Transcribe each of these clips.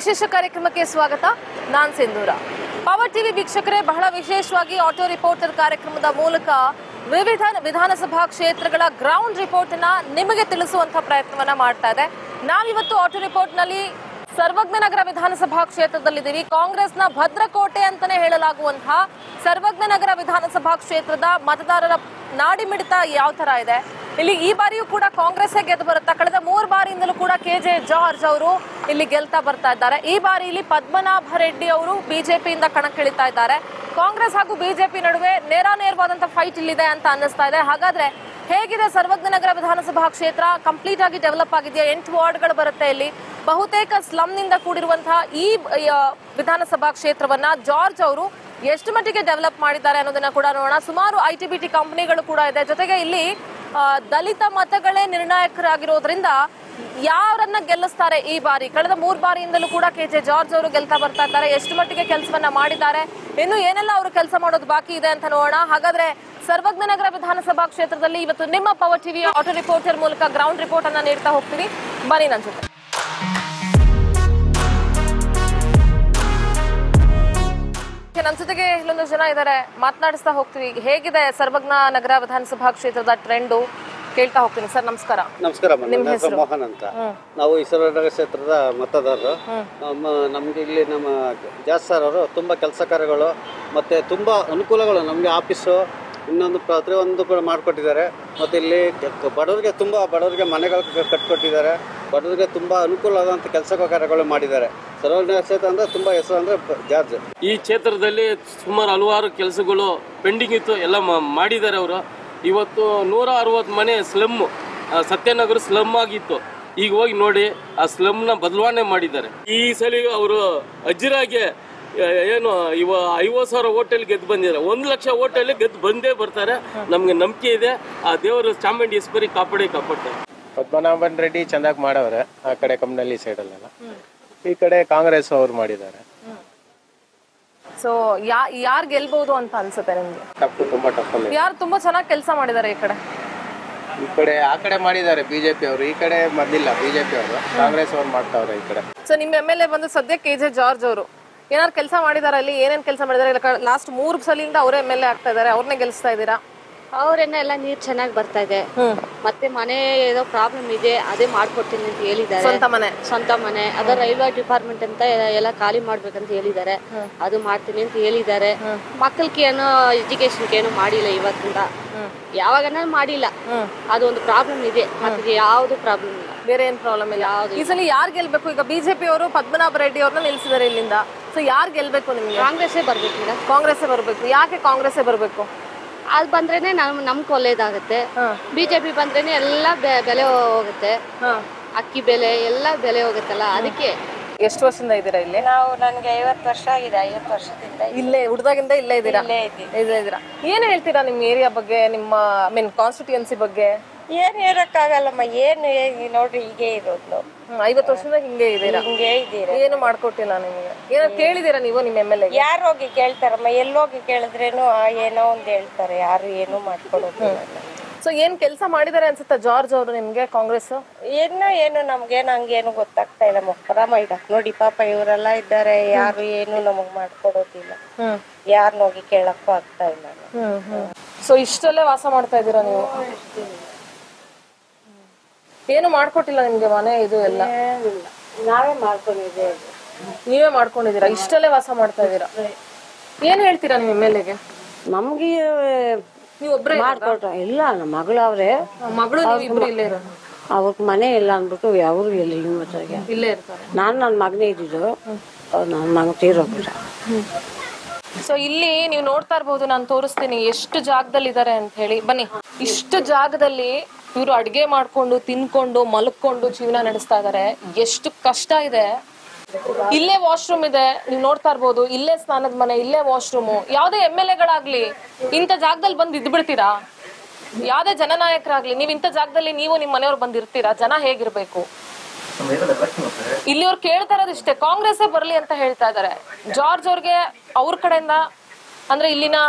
ವಿಶೇಷ ಕಾರ್ಯಕ್ರಮಕ್ಕೆ ಸ್ವಾಗತ ನಾನ್ ಸಿಂಧೂರ ಪವರ್ ಟಿವಿ ವೀಕ್ಷಕರೇ ಬಹಳ ವಿಶೇಷವಾಗಿ ಆಟೋ ರಿಪೋರ್ಟರ್ ಕಾರ್ಯಕ್ರಮದ ಮೂಲಕ ವಿವಿಧ ವಿಧಾನಸಭಾ ಕ್ಷೇತ್ರಗಳ ಗ್ರೌಂಡ್ ರಿಪೋರ್ಟ್ ನ ನಿಮಗೆ ತಿಳಿಸುವಂತಹ ಪ್ರಯತ್ನವನ್ನ ಮಾಡ್ತಾ ಇದೆ ನಾವಿವತ್ತು ಆಟೋ ರಿಪೋರ್ಟ್ ನಲ್ಲಿ ಸರ್ವಜ್ಞನಗರ ವಿಧಾನಸಭಾ ಕ್ಷೇತ್ರದಲ್ಲಿದ್ದೀವಿ ಕಾಂಗ್ರೆಸ್ನ ಭದ್ರಕೋಟೆ ಅಂತಾನೆ ಹೇಳಲಾಗುವಂತಹ ಸರ್ವಜ್ಞನಗರ ವಿಧಾನಸಭಾ ಕ್ಷೇತ್ರದ ಮತದಾರರ ನಾಡಿ ಮಿಡಿತ ಯಾವ ತರ ಇದೆ ಇಲ್ಲಿ ಈ ಬಾರಿಯೂ ಕೂಡ ಕಾಂಗ್ರೆಸ್ಸೇ ಗೆದ್ದು ಬರುತ್ತಾ ಕಳೆದ ಮೂರು ಬಾರಿಯಿಂದಲೂ ಕೂಡ ಕೆ ಜೆ ಜಾರ್ಜ್ ಅವರು ಇಲ್ಲಿ ಗೆಲ್ತಾ ಬರ್ತಾ ಇದ್ದಾರೆ ಈ ಬಾರಿ ಇಲ್ಲಿ ಪದ್ಮನಾಭ ರೆಡ್ಡಿ ಅವರು ಬಿಜೆಪಿಯಿಂದ ಕಣಕ್ಕಿಳಿತಾ ಇದ್ದಾರೆ ಕಾಂಗ್ರೆಸ್ ಹಾಗೂ ಬಿಜೆಪಿ ನಡುವೆ ನೇರಾನೇರವಾದಂತಹ ಫೈಟ್ ಇಲ್ಲಿದೆ ಅಂತ ಅನ್ನಿಸ್ತಾ ಇದೆ ಹಾಗಾದ್ರೆ ಹೇಗಿದೆ ಸರ್ವಜ್ಞನಗರ ವಿಧಾನಸಭಾ ಕ್ಷೇತ್ರ ಕಂಪ್ಲೀಟ್ ಆಗಿ ಡೆವಲಪ್ ಆಗಿದೆಯಾ ಎಂಟು ವಾರ್ಡ್ಗಳು ಬರುತ್ತೆ ಇಲ್ಲಿ ಬಹುತೇಕ ಸ್ಲಮ್ನಿಂದ ಕೂಡಿರುವಂತಹ ಈ ಆ, ವಿಧಾನಸಭಾ ಕ್ಷೇತ್ರವನ್ನ ಜಾರ್ಜ್ ಅವರು ಎಷ್ಟು ಮಟ್ಟಿಗೆ ಡೆವಲಪ್ ಮಾಡಿದ್ದಾರೆ ಅನ್ನೋದನ್ನ ಕೂಡ ನೋಡೋಣ ಸುಮಾರು ಐ ಟಿ ಬಿ ಟಿ ಕಂಪನಿಗಳು ಕೂಡ ಇದೆ ಜೊತೆಗೆ ಇಲ್ಲಿ ಆ, ದಲಿತ ಮತಗಳೇ ನಿರ್ಣಾಯಕರಾಗಿರೋದ್ರಿಂದ ಯಾರನ್ನ ಗೆಲ್ಲಿಸ್ತಾರೆ ಈ ಬಾರಿ ಕಳೆದ ಮೂರು ಬಾರಿಯಿಂದಲೂ ಕೂಡ ಕೆ ಜೆ ಜಾರ್ಜ್ ಅವರು ಗೆಲ್ತಾ ಬರ್ತಾ ಇದ್ದಾರೆ ಎಷ್ಟು ಮಟ್ಟಿಗೆ ಕೆಲಸವನ್ನ ಮಾಡಿದ್ದಾರೆ ಇನ್ನು ಏನೆಲ್ಲ ಅವರು ಕೆಲಸ ಮಾಡೋದು ಬಾಕಿ ಇದೆ ಅಂತ ನೋಡೋಣ ಹಾಗಾದ್ರೆ ಸರ್ವಜ್ಞನಗರ ವಿಧಾನಸಭಾ ಕ್ಷೇತ್ರದಲ್ಲಿ ಇವತ್ತು ನಿಮ್ಮ ಪವರ್ ಟಿವಿ ಆಟೋ ರಿಪೋರ್ಟರ್ ಮೂಲಕ ಗ್ರೌಂಡ್ ರಿಪೋರ್ಟ್ ಅನ್ನ ನೀಡ್ತಾ ಹೋಗ್ತೀನಿ ಬನ್ನಿ ನನ್ನ ಜೊತೆ ನನ್ನ ಜೊತೆಗೆ ಇಲ್ಲೊಂದು ಜನ ಇದ್ದಾರೆ ಮಾತನಾಡಿಸ್ತಾ ಹೋಗ್ತೀವಿ ಹೇಗಿದೆ ಸರ್ವಜ್ಞ ನಗರ ವಿಧಾನಸಭಾ ಕ್ಷೇತ್ರದ ಟ್ರೆಂಡು ಕೇಳ್ತಾ ಹೋಗ್ತೀನಿ ಸರ್ ನಮಸ್ಕಾರ ನಮಸ್ಕಾರ ಮೇಡಮ್. ನನ್ನ ಹೆಸರು ಮೋಹನ್ ಅಂತ ನಾವು ಈಶ್ವರನಗರ ಕ್ಷೇತ್ರದ ಮತದಾರರು ನಮ್ಮ ನಮಗೆ ಇಲ್ಲಿ ನಮ್ಮ ಜಾಸ್ ಸರ್ ಅವರು ತುಂಬ ಕೆಲಸ ಕಾರ್ಯಗಳು ಮತ್ತು ತುಂಬ ಅನುಕೂಲಗಳು ನಮಗೆ ಆಫೀಸು ಇನ್ನೊಂದು ಪ್ರತಿಯೊಂದು ಕೂಡ ಮಾಡಿಕೊಟ್ಟಿದ್ದಾರೆ ಮತ್ತು ಇಲ್ಲಿ ಕ- ಬಡವರಿಗೆ ತುಂಬ ಬಡವರಿಗೆ ಮನೆಗಳು ಕ- ಕಟ್ಕೊಟ್ಟಿದ್ದಾರೆ ಬಡವರಿಗೆ ತುಂಬ ಅನುಕೂಲ ಆದಂಥ ಕೆಲಸ ಕಾರ್ಯಗಳು ಮಾಡಿದ್ದಾರೆ ಸರ್ವಜ್ಞ ಕ್ಷೇತ್ರ ಅಂದರೆ ತುಂಬ ಹೆಸರು ಅಂದರೆ ಜಾರ್ಜ್ ಈ ಕ್ಷೇತ್ರದಲ್ಲಿ ಸುಮಾರು ಹಲವಾರು ಕೆಲಸಗಳು ಪೆಂಡಿಂಗ್ ಇತ್ತು ಎಲ್ಲ ಮ- ಮಾಡಿದ್ದಾರೆ ಅವರು ಇವತ್ತು ನೂರ ಅರವತ್ತು ಮನೆ ಸ್ಲಮ್ ಸತ್ಯನಗರ ಸ್ಲಮ್ ಆಗಿತ್ತು ಈಗ ಹೋಗಿ ನೋಡಿ ಆ ಸ್ಲಮ್ನ ಬದಲಾವಣೆ ಮಾಡಿದ್ದಾರೆ ಈ ಸಲ ಅವರು ಅಜ್ಜಿರಾಗೆ ಆ, ಏನು ಇವ ಐವತ್ತು ಸಾವಿರ ಹೋಟೆಲ್ ಗೆದ್ದು ಬಂದಿದ್ದಾರೆ ಒಂದು ಲಕ್ಷ ಹೋಟೆಲ್ ಗೆದ್ದು ಬಂದೇ ಬರ್ತಾರೆ ನಮಗೆ ನಂಬಿಕೆ ಇದೆ ಆ ದೇವರು ಚಾಮುಂಡೇಶ್ವರಿ ಕಾಪಾಡಿ ಕಾಪಾಡ್ತಾರೆ ಪದ್ಮನಾಭನ್ ರೆಡ್ಡಿ ಚಂದಾಗಿ ಮಾಡವ್ರೆ ಆ ಕಡೆ ಕಮ್ಮನಹಳ್ಳಿ ಸೈಡಲ್ಲೆಲ್ಲ ಈ ಕಡೆ ಕಾಂಗ್ರೆಸ್ ಅವ್ರು ಮಾಡಿದ್ದಾರೆ ಸೊ ಯಾ ಯಾರು ಗೆಲ್ಬಹುದು ಅಂತ ಅನ್ಸುತ್ತೆ ನಿಮ್ಗೆ ಟಫ್ ತುಂಬಾ ಟಫ್ ಅಲ್ಲಿ ಯಾರು ತುಂಬಾ ಚೆನ್ನಾಗಿ ಕೆಲಸ ಮಾಡಿದ್ದಾರೆ ಈ ಕಡೆ ಈ ಕಡೆ ಆ ಕಡೆ ಮಾಡಿದ್ದಾರೆ ಬಿಜೆಪಿ ಅವರು ಈ ಕಡೆ ಮೊದಲಿಲ್ಲ ಬಿಜೆಪಿ ಅವರು ಕಾಂಗ್ರೆಸ್ ಅವ್ರು ಮಾಡ್ತಾವ್ರೆ ಈ ಕಡೆ ಸೊ ನಿಮ್ಮ ಎಮ್ ಎಲ್ ಎ ಬಂದು ಸದ್ಯ ಕೆ ಜೆ ಜಾರ್ಜ್ ಅವರು ಏನಾರು ಕೆಲಸ ಮಾಡಿದಾರೆ ಅಲ್ಲಿ ಏನೇನ್ ಕೆಲಸ ಮಾಡಿದ್ದಾರೆ ಲಾಸ್ಟ್ ಮೂರು ಸಲಿಂದ ಅವರೇ ಎಮ್ ಎಲ್ ಎ ಆಗ್ತಾ ಇದ್ದಾರೆ ಅವ್ರನ್ನೇ ಗೆಲ್ಲಿಸ್ತಾ ಇದ್ದೀರಾ ಅವರೆಲ್ಲ ಎಲ್ಲ ನೀರ್ ಚೆನ್ನಾಗಿ ಬರ್ತಾ ಇದೆ ಮತ್ತೆ ಮನೆ ಏನೋ ಪ್ರಾಬ್ಲಮ್ ಇದೆ ಅದೇ ಮಾಡ್ಕೊಡ್ತೀನಿ ಅಂತ ಹೇಳಿದ್ದಾರೆ ಸ್ವಂತ ಮನೆ ಸ್ವಂತ ಮನೆ ಅದ ರೈಲ್ವೆ ಡಿಪಾರ್ಟ್ಮೆಂಟ್ ಅಂತ ಎಲ್ಲ ಖಾಲಿ ಮಾಡ್ಬೇಕಂತ ಹೇಳಿದ್ದಾರೆ ಅದು ಮಾಡ್ತೀನಿ ಅಂತ ಹೇಳಿದ್ದಾರೆ ಮಕ್ಕಳಿಗೆ ಏನೋ ಎಜುಕೇಶನ್ಗೆ ಏನೋ ಮಾಡಿಲ್ಲ ಇವತ್ತಿಂದ ಯಾವಾಗನ ಮಾಡಿಲ್ಲ ಅದೊಂದು ಪ್ರಾಬ್ಲಮ್ ಇದೆ ಮತ್ತೆ ಯಾವ್ದು ಪ್ರಾಬ್ಲಮ್ ಇಲ್ಲ ಬೇರೆ ಏನ್ ಪ್ರಾಬ್ಲಮ್ ಇಲ್ಲ ಈ ಸಲ ಯಾರು ಗೆಲ್ಬೇಕು ಈಗ ಬಿಜೆಪಿ ಅವರು ಪದ್ಮನಾಭ ರೆಡ್ಡಿ ಅವ್ರನ್ನ ನಿಲ್ಸಿದ್ದಾರೆ ಇಲ್ಲಿಂದ ಸೊ ಯಾರು ಗೆಲ್ಬೇಕು ನಿಮ್ಗೆ ಕಾಂಗ್ರೆಸ್ಸೇ ಬರ್ಬೇಕಿಲ್ಲ ಕಾಂಗ್ರೆಸ್ಸೇ ಬರ್ಬೇಕು ಯಾಕೆ ಕಾಂಗ್ರೆಸ್ಸೇ ಬರ್ಬೇಕು ಅದು ಬಂದ್ರೇನೆ ನಮ್ ನಮ್ಗೆ ಒಳ್ಳೇದಾಗುತ್ತೆ ಬಿಜೆಪಿ ಬಂದ್ರೇನೆ ಎಲ್ಲ ಬೆ- ಬೆಲೆ ಹೋಗುತ್ತೆ ಅಕ್ಕಿ ಬೆಲೆ ಎಲ್ಲ ಬೆಲೆ ಹೋಗುತ್ತಲ್ಲ ಅದಕ್ಕೆ ಎಷ್ಟು ವರ್ಷದಿಂದ ಇದ್ದೀರಾ ಇಲ್ಲಿ ನಾವು ನನಗೆ ಐವತ್ತು ವರ್ಷ ಆಗಿದೆ ಐವತ್ತು ವರ್ಷದಿಂದ ಇಲ್ಲೇ ಹುಡ್ದಾಗಿಂದ ಇಲ್ಲೇ ಇದ್ದೀರಾ ಇಲ್ಲೇ ಇದ್ದೀವಿ ಇಲ್ಲೇ ಇದ್ದೀರಾ ಏನ್ ಹೇಳ್ತೀರಾ ನಿಮ್ಮ ಏರಿಯಾ ಬಗ್ಗೆ ನಿಮ್ಮ ಐ ಮೀನ್ ಕಾನ್ಸ್ಟಿಟ್ಯೂನ್ಸಿ ಬಗ್ಗೆ ಏನು ಹೇಳಕ್ಕಾಗಲ್ಲಮ್ಮ ಏನು ಹೇ- ನೋಡ್ರಿ ಹೀಗೆ ಇರೋದು ನಾವು ಹ್ಮ್, ಐವತ್ತು ವರ್ಷದಿಂದ ಹಿಂಗೆ ಇದ್ದೀರಾ ಹಿಂಗೆ ಇದ್ದೀರ ಏನು ಮಾಡ್ಕೊಟ್ಟಿಲ್ಲ ನಿಮಗೆ ಏನೋ ಕೇಳಿದೀರಾ ನೀವು ನಿಮ್ಮ ಎಮ್ ಎಲ್ ಎ ಯಾರು ಹೋಗಿ ಕೇಳ್ತಾರಮ್ಮ ಎಲ್ಲೋಗಿ ಕೇಳಿದ್ರೇನು ಆ ಏನೋ ಒಂದು ಹೇಳ್ತಾರೆ ಯಾರು ಏನೂ ಮಾಡ್ಕೊಡೋದಿಲ್ಲ ಸೊ ಏನ್ ಕೆಲಸ ಮಾಡಿದಾರೆ ಅನ್ಸುತ್ತಾ ಜಾರ್ಜ್ ಅವರು ನಿಮ್ಗೆ ಕಾಂಗ್ರೆಸ್ ಏನೋ ಏನು ನಮ್ಗೇನು ಹಂಗೇನು ಗೊತ್ತಾಗ್ತಾ ಇಲ್ಲ ಮೊಕ್ಕರಮ್ಮ ಈಗ ನೋಡಿ ಪಾಪ ಇವರೆಲ್ಲ ಇದ್ದಾರೆ ಯಾರು ಏನು ನಮಗ್ ಮಾಡ್ಕೊಡೋದಿಲ್ಲ ಹ್ಮ್ ಯಾರನ್ನ ಹೋಗಿ ಕೇಳಕ್ಕೂ ಆಗ್ತಾ ಇಲ್ಲ ನಾವು. ಹ್ಮ್ ಹ್ಮ್ ಸೊ ಇಷ್ಟಲ್ಲೇ ವಾಸ ಮಾಡ್ತಾ ಇದ್ದೀರಾ ನೀವು ಏನು ಮಾಡ್ಕೊಟ್ಟಿಲ್ಲ ನಿಮ್ಗೆ ಮನೆ ಇದು ಎಲ್ಲ ನಾವೇ ಮಾಡ್ಕೊಂಡಿದ್ದೇವೆ ನೀವೇ ಮಾಡ್ಕೊಂಡಿದ್ದೀರಾ ಇಷ್ಟಲ್ಲೇ ವಾಸ ಮಾಡ್ತಾ ಇದ್ದೀರಾ ಏನ್ ಹೇಳ್ತೀರಾ ನಿಮ್ಮ ಎಮ್ ಎಲ್ ಎಗೆ ನಮ್ಗೆ ನೀವು ಒಬ್ರೇ ಮಾಡ್ಕೊಟ್ರ ಇಲ್ಲ ನಮ್ಮ ಮಗಳವ್ರೆ ಮಗಳು ನೀವು ಇಬ್ರು ಇಲ್ಲೇ ಇರೋದು ಅವ್ರ ಮನೆ ಇಲ್ಲ ಅಂದ್ಬಿಟ್ಟು ಅವರು ಇಲ್ಲ ಹಿಂಗೆ ಇಲ್ಲೇ ಇರ್ತಾರೆ ನಾನು ನನ್ನ ಮಗನೇ ಇದ್ದಿದ್ದು ನನ್ನ ಮಗ ತೀರೋಗ್ಬಿಟ್ಟ ಸೊ ಇಲ್ಲಿ ನೀವು ನೋಡ್ತಾ ಇರ್ಬೋದು ನಾನು ತೋರಿಸ್ತೀನಿ ಎಷ್ಟು ಜಾಗದಲ್ಲಿ ಇದ್ದಾರೆ ಅಂತ ಹೇಳಿ ಬನ್ನಿ ಇಷ್ಟು ಜಾಗದಲ್ಲಿ ಇವರು ಅಡ್ಗೆ ಮಾಡ್ಕೊಂಡು ತಿನ್ಕೊಂಡು ಮಲ್ಕೊಂಡು ಜೀವನ ನಡೆಸ್ತಾ ಇದಾರೆ ಎಷ್ಟು ಕಷ್ಟ ಇದೆ ಇಲ್ಲೇ ವಾಶ್ರೂಮ್ ಇದೆ ನೀವು ನೋಡ್ತಾ ಇರ್ಬೋದು ಇಲ್ಲೇ ಸ್ನಾನದ ಮನೆ ಇಲ್ಲೇ ವಾಶ್ರೂಮು ಯಾವ್ದೇ ಎಮ್ ಎಲ್ ಎಗಳಾಗ್ಲಿ ಇಂಥ ಜಾಗದಲ್ಲಿ ಬಂದು ಇದ್ಬಿಡ್ತೀರಾ ಯಾವ್ದೇ ಜನನಾಯಕರಾಗ್ಲಿ ನೀವು ಇಂಥ ಜಾಗದಲ್ಲಿ ನೀವು ನಿಮ್ಮ ಮನೆಯವ್ರು ಬಂದಿರ್ತೀರಾ ಜನ ಹೇಗಿರ್ಬೇಕು ಇಲ್ಲಿ ಅವ್ರು ಕೇಳ್ತಾ ಇರೋದು ಇಷ್ಟೇ ಕಾಂಗ್ರೆಸ್ಸೇ ಬರಲಿ ಅಂತ ಹೇಳ್ತಾ ಇದ್ದಾರೆ ಜಾರ್ಜ್ ಅವ್ರಿಗೆ ಅವ್ರ ಕಡೆಯಿಂದ ಅಂದ್ರೆ ಇಲ್ಲಿನ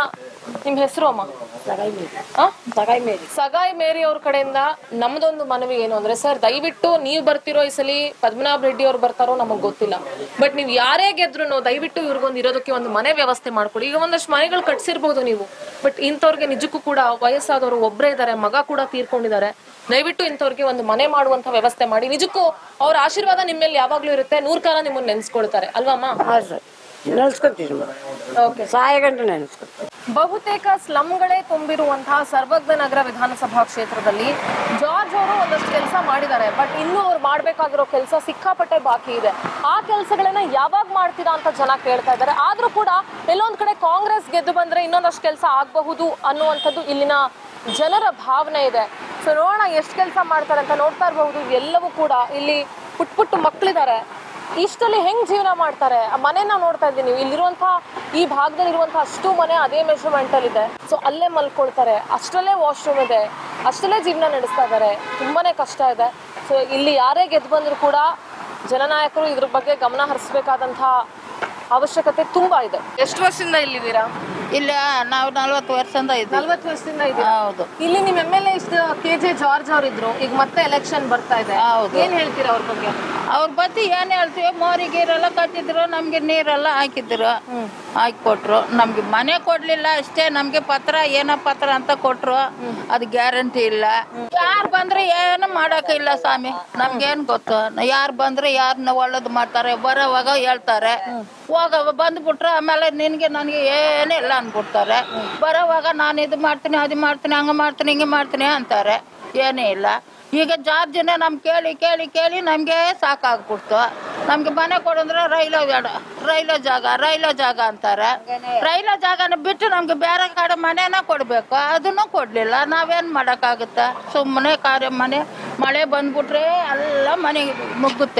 ನಿಮ್ ಹೆಸರು ಅಮ್ಮ ಸಗಾಯಿ ಮೇರಿ ಆ? ಸಗಾಯಿ ಮೇರಿ ಸಗಾಯಿ ಮೇರಿ ಅವ್ರ ಕಡೆಯಿಂದ ನಮ್ದೊಂದು ಮನವಿ ಏನು ಅಂದ್ರೆ ಸರ್ ದಯವಿಟ್ಟು ನೀವು ಬರ್ತಿರೋ ಈ ಸಲಿ ಪದ್ಮನಾಭ ರೆಡ್ಡಿ ಅವ್ರು ಬರ್ತಾರೋ ನಮಗ್ ಗೊತ್ತಿಲ್ಲ ಬಟ್ ನೀವು ಯಾರೇ ಗೆದ್ರು ದಯವಿಟ್ಟು ಇವ್ರಿಗೊಂದು ಇರೋದಕ್ಕೆ ಒಂದು ಮನೆ ವ್ಯವಸ್ಥೆ ಮಾಡ್ಕೊಡಿ ಈಗ ಒಂದಷ್ಟು ಮನೆಗಳು ಕಟ್ಸಿರ್ಬೋದು ನೀವು ಬಟ್ ಇಂಥವ್ರಿಗೆ ನಿಜಕ್ಕೂ ಕೂಡ ವಯಸ್ಸಾದವರು ಒಬ್ಬರೇ ಇದ್ದಾರೆ ಮಗ ಕೂಡ ತೀರ್ಕೊಂಡಿದ್ದಾರೆ ದಯವಿಟ್ಟು ಇಂಥವ್ರಿಗೆ ಒಂದು ಮನೆ ಮಾಡುವಂತ ವ್ಯವಸ್ಥೆ ಮಾಡಿ ನಿಜಕ್ಕೂ ಅವ್ರ ಆಶೀರ್ವಾದ ನಿಮ್ಮ ಮೇಲೆ ಯಾವಾಗ್ಲೂ ಇರುತ್ತೆ ನೂರ್ ಕಾಲ ನಿಮ್ಮನ್ನ ನೆನ್ಸ್ಕೊಳ್ತಾರೆ ಅಲ್ವಮ್ಮ ಹೌದು ಸರ್ ನೆನೆಸ್ಕೊತೀವಿ ಓಕೆ ಸಾಯಗಂಟು ನೆನೆಸ್ಕೊತೀವಿ ಬಹುತೇಕ ಸ್ಲಮ್ಗಳೇ ತುಂಬಿರುವಂತಹ ಸರ್ವಜ್ಞ ನಗರ ವಿಧಾನಸಭಾ ಕ್ಷೇತ್ರದಲ್ಲಿ ಜಾರ್ಜ್ ಅವರು ಒಂದಷ್ಟು ಕೆಲಸ ಮಾಡಿದ್ದಾರೆ ಬಟ್ ಇನ್ನೂ ಅವ್ರು ಮಾಡ್ಬೇಕಾಗಿರೋ ಕೆಲಸ ಸಿಕ್ಕಾಪಟ್ಟೆ ಬಾಕಿ ಇದೆ ಆ ಕೆಲಸಗಳನ್ನ ಯಾವಾಗ ಮಾಡ್ತೀರಾ ಅಂತ ಜನ ಕೇಳ್ತಾ ಇದ್ದಾರೆ ಆದ್ರೂ ಕೂಡ ಎಲ್ಲೊಂದ್ ಕಡೆ ಕಾಂಗ್ರೆಸ್ ಗೆದ್ದು ಬಂದ್ರೆ ಇನ್ನೊಂದಷ್ಟು ಕೆಲಸ ಆಗಬಹುದು ಅನ್ನುವಂಥದ್ದು ಇಲ್ಲಿನ ಜನರ ಭಾವನೆ ಇದೆ ಸೊ ನೋಡೋಣ ಎಷ್ಟು ಕೆಲಸ ಮಾಡ್ತಾರೆ ಅಂತ ನೋಡ್ತಾ ಇರಬಹುದು ಎಲ್ಲವೂ ಕೂಡ ಇಲ್ಲಿ ಪುಟ್ ಪುಟ್ಟ ಮಕ್ಕಳಿದ್ದಾರೆ ಇಷ್ಟಲ್ಲಿ ಹೆಂಗ್ ಜೀವನ ಮಾಡ್ತಾರೆ ಆ ಮನೆನ ನೋಡ್ತಾ ಇದ್ದೀನಿ ನೀವು ಇಲ್ಲಿರುವಂತಹ ಈ ಭಾಗದಲ್ಲಿ ಇರುವಂತಹ ಅಷ್ಟು ಮನೆ ಅದೇ ಮೆಷರ್ಮೆಂಟ್ ಅಲ್ಲಿ ಇದೆ ಸೊ ಅಲ್ಲೇ ಮಲ್ಕೊಳ್ತಾರೆ ಅಷ್ಟರಲ್ಲೇ ವಾಶ್ರೂಮ್ ಇದೆ ಅಷ್ಟರಲ್ಲೇ ಜೀವನ ನಡೆಸ್ತಾ ಇದ್ದಾರೆ ತುಂಬಾನೇ ಕಷ್ಟ ಇದೆ ಸೊ ಇಲ್ಲಿ ಯಾರೇ ಗೆದ್ದು ಬಂದ್ರು ಕೂಡ ಜನನಾಯಕರು ಇದ್ರ ಬಗ್ಗೆ ಗಮನ ಹರಿಸ್ಬೇಕಾದಂತಹ ಅವಶ್ಯಕತೆ ತುಂಬಾ ಇದೆ ಎಷ್ಟು ವರ್ಷದಿಂದ ಇಲ್ಲಿದ್ದೀರಾ ಇಲ್ಲ ನಾವು ನಲ್ವತ್ತು ವರ್ಷದಿಂದ ಇದ್ದೀವಿ ನಲ್ವತ್ತು ವರ್ಷದಿಂದ ಇದ್ದೀರಾ ಹೌದು ಇಲ್ಲಿ ನಿಮ್ ಎಮ್ ಎಲ್ ಎ ಇಷ್ಟು ಕೆ ಜೆ ಜಾರ್ಜ್ ಅವ್ರಿದ್ರು ಈಗ ಮತ್ತೆ ಎಲೆಕ್ಷನ್ ಬರ್ತಾ ಇದೆ ಹೌದು. ಏನ್ ಹೇಳ್ತೀರಾ ಅವ್ರ ಬಗ್ಗೆ ಅವ್ರ ಬತ್ತಿ ಏನ್ ಹೇಳ್ತೀವಿ ಮೋರಿ ಗೀರೆಲ್ಲ ಕಟ್ಟಿದ್ರು ನಮ್ಗೆ ನೀರೆಲ್ಲ ಹಾಕಿದ್ರು ಹಾಕಿ ಕೊಟ್ರು ನಮ್ಗೆ ಮನೆ ಕೊಡ್ಲಿಲ್ಲ ಅಷ್ಟೇ ನಮ್ಗೆ ಪತ್ರ ಏನ ಪತ್ರ ಅಂತ ಕೊಟ್ರು ಅದು ಗ್ಯಾರಂಟಿ ಇಲ್ಲ ಯಾರು ಬಂದ್ರೆ ಏನು ಮಾಡಕ್ ಇಲ್ಲ ಸ್ವಾಮಿ ನಮ್ಗೇನ್ ಗೊತ್ತು ಯಾರು ಬಂದ್ರೆ ಯಾರನ್ನ ಒಳ್ಳೇದು ಮಾಡ್ತಾರೆ ಬರೋವಾಗ ಹೇಳ್ತಾರೆ ಹೋಗ ಬಂದ್ಬಿಟ್ರೆ ಆಮೇಲೆ ನಿನ್ಗೆ ನನಗೆ ಏನಿಲ್ಲ ಅನ್ಬಿಡ್ತಾರೆ ಬರೋವಾಗ ನಾನು ಇದು ಮಾಡ್ತೀನಿ ಅದು ಮಾಡ್ತೀನಿ ಹಂಗೆ ಮಾಡ್ತೀನಿ ಹಿಂಗೆ ಮಾಡ್ತೀನಿ ಅಂತಾರೆ ಏನೇ ಇಲ್ಲ ಈಗ ಜಾರ್ಜಿನ ನಮ್ ಕೇಳಿ ಕೇಳಿ ಕೇಳಿ ನಮ್ಗೆ ಸಾಕಾಗ್ಬಿಡ್ತು ನಮ್ಗೆ ಮನೆ ಕೊಡಂದ್ರೆ ರೈಲ ಬೇಡ ರೈಲ ಜಾಗ ರೈಲ ಜಾಗ ಅಂತಾರೆ ರೈಲ ಜಾಗನ ಬಿಟ್ಟು ನಮ್ಗೆ ಬೇರೆ ಕಡೆ ಮನೆನ ಕೊಡ್ಬೇಕು ಅದನ್ನು ಕೊಡ್ಲಿಲ್ಲ ನಾವೇನ್ ಮಾಡಕ್ಕಾಗುತ್ತೆ ಸುಮ್ಮನೆ ಕಾರ್ಯ ಮನೆ ಮಳೆ ಬಂದ್ಬಿಟ್ರೆ ಎಲ್ಲ ಮನೆಗೆ ನುಗ್ಗುತ್ತೆ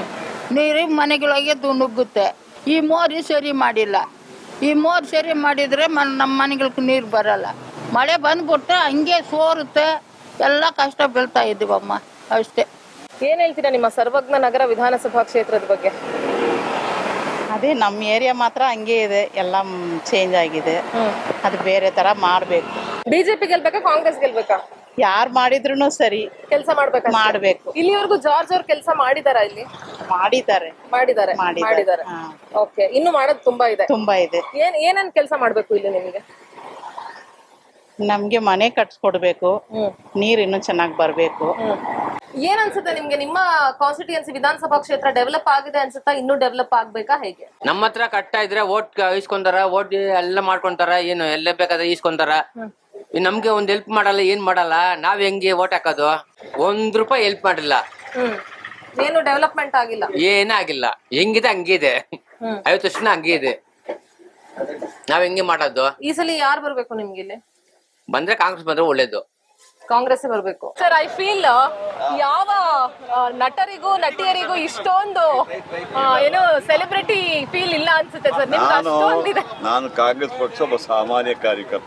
ನೀರಿಗೆ ಮನೆಗಳಿಗೆ ದು- ನುಗ್ಗುತ್ತೆ ಈ ಮೋರಿ ಸರಿ ಮಾಡಿಲ್ಲ ಈ ಮೋರ್ ಸರಿ ಮಾಡಿದ್ರೆ ಮನ್ ನಮ್ಮ ಮನೆಗಳಿಗೆ ನೀರು ಬರಲ್ಲ ಮಳೆ ಬಂದ್ಬಿಟ್ರೆ ಹಂಗೆ ಸೋರುತ್ತೆ ಎಲ್ಲ ಕಷ್ಟ ಬೀಳ್ತಾ ಇದ್ದೀವಮ್ಮ ಅಷ್ಟೇ ಏನ್ ಹೇಳ್ತೀರಾ ನಿಮ್ಮ ಸರ್ವಜ್ಞ ನಗರ ವಿಧಾನಸಭಾ ಕ್ಷೇತ್ರದ ಬಗ್ಗೆ ಅದೇ ನಮ್ಮ ಏರಿಯಾ ಮಾತ್ರ ಹಂಗೆ ಇದೆ ಎಲ್ಲ ಚೇಂಜ್ ಆಗಿದೆ ಅದು ಬೇರೆ ತರ ಮಾಡ್ಬೇಕು ಬಿಜೆಪಿ ಗೆಲ್ಬೇಕಾ ಕಾಂಗ್ರೆಸ್ ಗೆಲ್ಬೇಕಾ ಯಾರು ಮಾಡಿದ್ರು ಸರಿ ಕೆಲಸ ಮಾಡ್ಬೇಕಾ ಮಾಡ್ಬೇಕು ಇಲ್ಲಿವರೆಗೂ ಜಾರ್ಜ್ ಅವ್ರು ಕೆಲಸ ಮಾಡಿದಾರ ಇಲ್ಲಿ ಮಾಡಿದ್ದಾರೆ ಮಾಡಿದ್ದಾರೆ ಮಾಡಿದ್ದಾರೆ. ಮಾಡಿದ್ದಾರೆ ಹಾ. ಓಕೆ ಇನ್ನು ಮಾಡೋದು ತುಂಬಾ ಇದೆ ತುಂಬಾ ಇದೆ ಏನ್ ಏನೇನ್ ಕೆಲಸ ಮಾಡ್ಬೇಕು ಇಲ್ಲಿ ನಿಮಗೆ ನಮ್ಗೆ ಮನೆ ಕಟ್ಸ್ಕೊಡ್ಬೇಕು ನೀರ್ ಇನ್ನು ಚೆನ್ನಾಗಿ ಬರ್ಬೇಕು ಏನ್ ಅನ್ಸುತ್ತೆ ನಿಮ್ಗೆ ನಿಮ್ಮ ಕಾನ್ಸ್ಟಿಟ್ಯೂನ್ಸಿ ವಿಧಾನಸಭಾ ಕ್ಷೇತ್ರ ಡೆವಲಪ್ ಆಗಿದೆ ಅನ್ಸುತ್ತಾ ಇನ್ನೂ ಡೆವಲಪ್ ಆಗ್ಬೇಕಾ ಹೇಗೆ ನಮ್ಮ ಹತ್ರ ಕಟ್ಟ ಇದ್ರೆ ಓಟ್ ಇಸ್ಕೊಂತಾರ ಓಟ್ ಎಲ್ಲ ಮಾಡ್ಕೊಂತಾರ ಏನು ಎಲ್ಲ ಬೇಕಾದ್ರೆ ಇಸ್ಕೊಂತಾರ ಇನ್ ನಮ್ಗೆ ಒಂದ್ ಹೆಲ್ಪ್ ಮಾಡಲ್ಲ ಏನ್ ಮಾಡಲ್ಲ ನಾವ್ ಹೆಂಗೆ ಓಟ್ ಹಾಕೋದು ಒಂದ್ ರೂಪಾಯಿ ಹೆಲ್ಪ್ ಮಾಡಿಲ್ಲ ಹ್ಮ್ ಏನು ಡೆವಲಪ್ಮೆಂಟ್ ಆಗಿಲ್ಲ ಏನ ಆಗಿಲ್ಲ ಹೆಂಗಿದೆ ಹಂಗಿದೆ ಐವತ್ತು ವರ್ಷನ ಹಂಗೆ ಇದೆ ನಾವ್ ಹೆಂಗೆ ಮಾಡೋದು ಈ ಸಲ ಯಾರು ಬರ್ಬೇಕು ನಿಮ್ಗೆ ಇಲ್ಲಿ ಬಂದ್ರೆ ಕಾಂಗ್ರೆಸ್ ಬಂದ್ರೆ ಒಳ್ಳೇದು ಕಾಂಗ್ರೆಸ್ ಬರ್ಬೇಕು ಸರ್ ಐ ಫೀಲ್ ಯಾವ ಆ, ನಟರಿಗೂ ನಟಿಯರಿಗೂ ಇಷ್ಟೊಂದು ಆ, ಏನು ಸೆಲೆಬ್ರಿಟಿ ಫೀಲ್ ಇಲ್ಲ ಅನ್ಸುತ್ತೆ ಸರ್ ನಿಮ್ಗೆ ನಾನು ಅಷ್ಟೊಂದಿದೆ ನಾನು ಕಾಂಗ್ರೆಸ್ ಪಕ್ಷ ಒಬ್ಬ ಸಾಮಾನ್ಯ ಕಾರ್ಯಕರ್ತ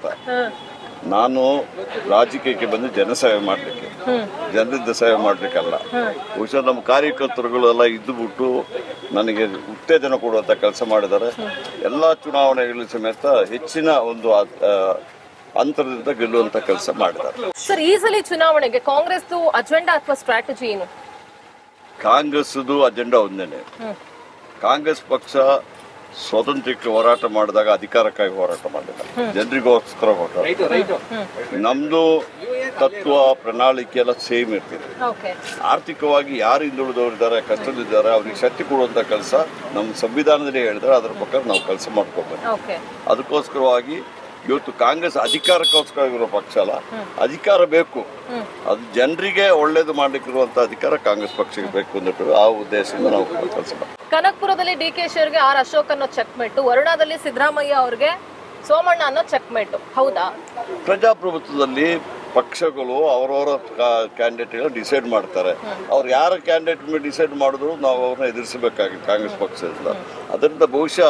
ನಾನು ರಾಜಕೀಯಕ್ಕೆ ಬಂದು ಜನಸೇವೆ ಮಾಡಲಿಕ್ಕೆ ಜನರಿಂದ ಸೇವೆ ಮಾಡಲಿಕ್ಕಲ್ಲ ಬಹುಶಃ ನಮ್ಮ ಕಾರ್ಯಕರ್ತರುಗಳೆಲ್ಲ ಇದ್ದು ಬಿಟ್ಟು ನನಗೆ ಉತ್ತೇಜನ ಕೊಡುವಂಥ ಕೆಲಸ ಮಾಡಿದ್ದಾರೆ ಎಲ್ಲ ಚುನಾವಣೆಗಳಲ್ಲಿ ಸಮೇತ ಹೆಚ್ಚಿನ ಒಂದು ಆ- ಆ, ಅಂತರದಿಂದ ಗೆಲ್ಲುವಂಥ ಕೆಲಸ ಮಾಡಿದ್ದಾರೆ ಸರ್ ಈ ಸಲ ಚುನಾವಣೆಗೆ ಕಾಂಗ್ರೆಸ್ ಅಜೆಂಡಾ ಅಥವಾ ಸ್ಟ್ರಾಟಜಿ ಏನು ಕಾಂಗ್ರೆಸ್ದು ಅಜೆಂಡಾ ಒಂದೇನೆ ಕಾಂಗ್ರೆಸ್ ಪಕ್ಷ ಸ್ವಾತಂತ್ರ್ಯಕ್ಕೆ ಹೋರಾಟ ಮಾಡಿದಾಗ ಅಧಿಕಾರಕ್ಕಾಗಿ ಹೋರಾಟ ಮಾಡಿಲ್ಲ ಜನರಿಗೋಸ್ಕರ ಹೋರಾಟ ನಮ್ದು ತತ್ವ ಪ್ರಣಾಳಿಕೆ ಎಲ್ಲ ಸೇಮ್ ಇರ್ತಿದೆ ಓಕೆ ಆರ್ಥಿಕವಾಗಿ ಯಾರು ಹಿಂದುಳಿದವರಿದ್ದಾರೆ ಕಷ್ಟದಿದ್ದಾರೆ ಅವ್ರಿಗೆ ಶಕ್ತಿ ಕೊಡುವಂತ ಕೆಲಸ ನಮ್ಮ ಸಂವಿಧಾನದಲ್ಲಿ ಹೇಳಿದ್ರೆ ಅದರ ಪ್ರಕಾರ ನಾವು ಕೆಲಸ ಮಾಡ್ಕೋಬೇಕು ಓಕೆ ಅದಕ್ಕೋಸ್ಕರವಾಗಿ ಇವತ್ತು ಕಾಂಗ್ರೆಸ್ ಅಧಿಕಾರಕ್ಕೋಸ್ಕರ ಇರೋ ಪಕ್ಷ ಅಲ್ಲ ಅಧಿಕಾರ ಬೇಕು ಅದು ಜನರಿಗೆ ಒಳ್ಳೇದು ಮಾಡ್ಲಿಕ್ಕಿರುವಂತ ಅಧಿಕಾರ ಕಾಂಗ್ರೆಸ್ ಪಕ್ಷಕ್ಕೆ ಬೇಕು ಅಂದ್ಬಿಟ್ಟು ಆ ಉದ್ದೇಶದಿಂದ ನಾವು ಕೆಲಸ ಮಾಡ್ತೀವಿ ಕನಕ್ಪುರದಲ್ಲಿ ಡಿ ಕೆ ಶಿವರ್ಗೆ ಆರ್ ಅಶೋಕ್ ಅನ್ನೋ ಚೆಕ್ ಮೇಟು ವರುಣಾದಲ್ಲಿ ಸಿದ್ದರಾಮಯ್ಯ ಅವ್ರಿಗೆ ಸೋಮಣ್ಣ ಅನ್ನೋ ಚೆಕ್ ಮೇಟು ಹೌದಾ ಪ್ರಜಾಪ್ರಭುತ್ವದಲ್ಲಿ ಪಕ್ಷಗಳು ಅವರವರ ಕ್ಯಾಂಡಿಡೇಟ್ ಡಿಸೈಡ್ ಮಾಡ್ತಾರೆ ಅವ್ರು ಯಾರ ಕ್ಯಾಂಡಿಡೇಟ್ ಮೇಲೆ ಡಿಸೈಡ್ ಮಾಡಿದ್ರು ನಾವು ಅವ್ರನ್ನ ಎದುರಿಸಬೇಕಾಗಿದೆ ಕಾಂಗ್ರೆಸ್ ಪಕ್ಷದಿಂದ ಅದರಿಂದ ಬಹುಶಃ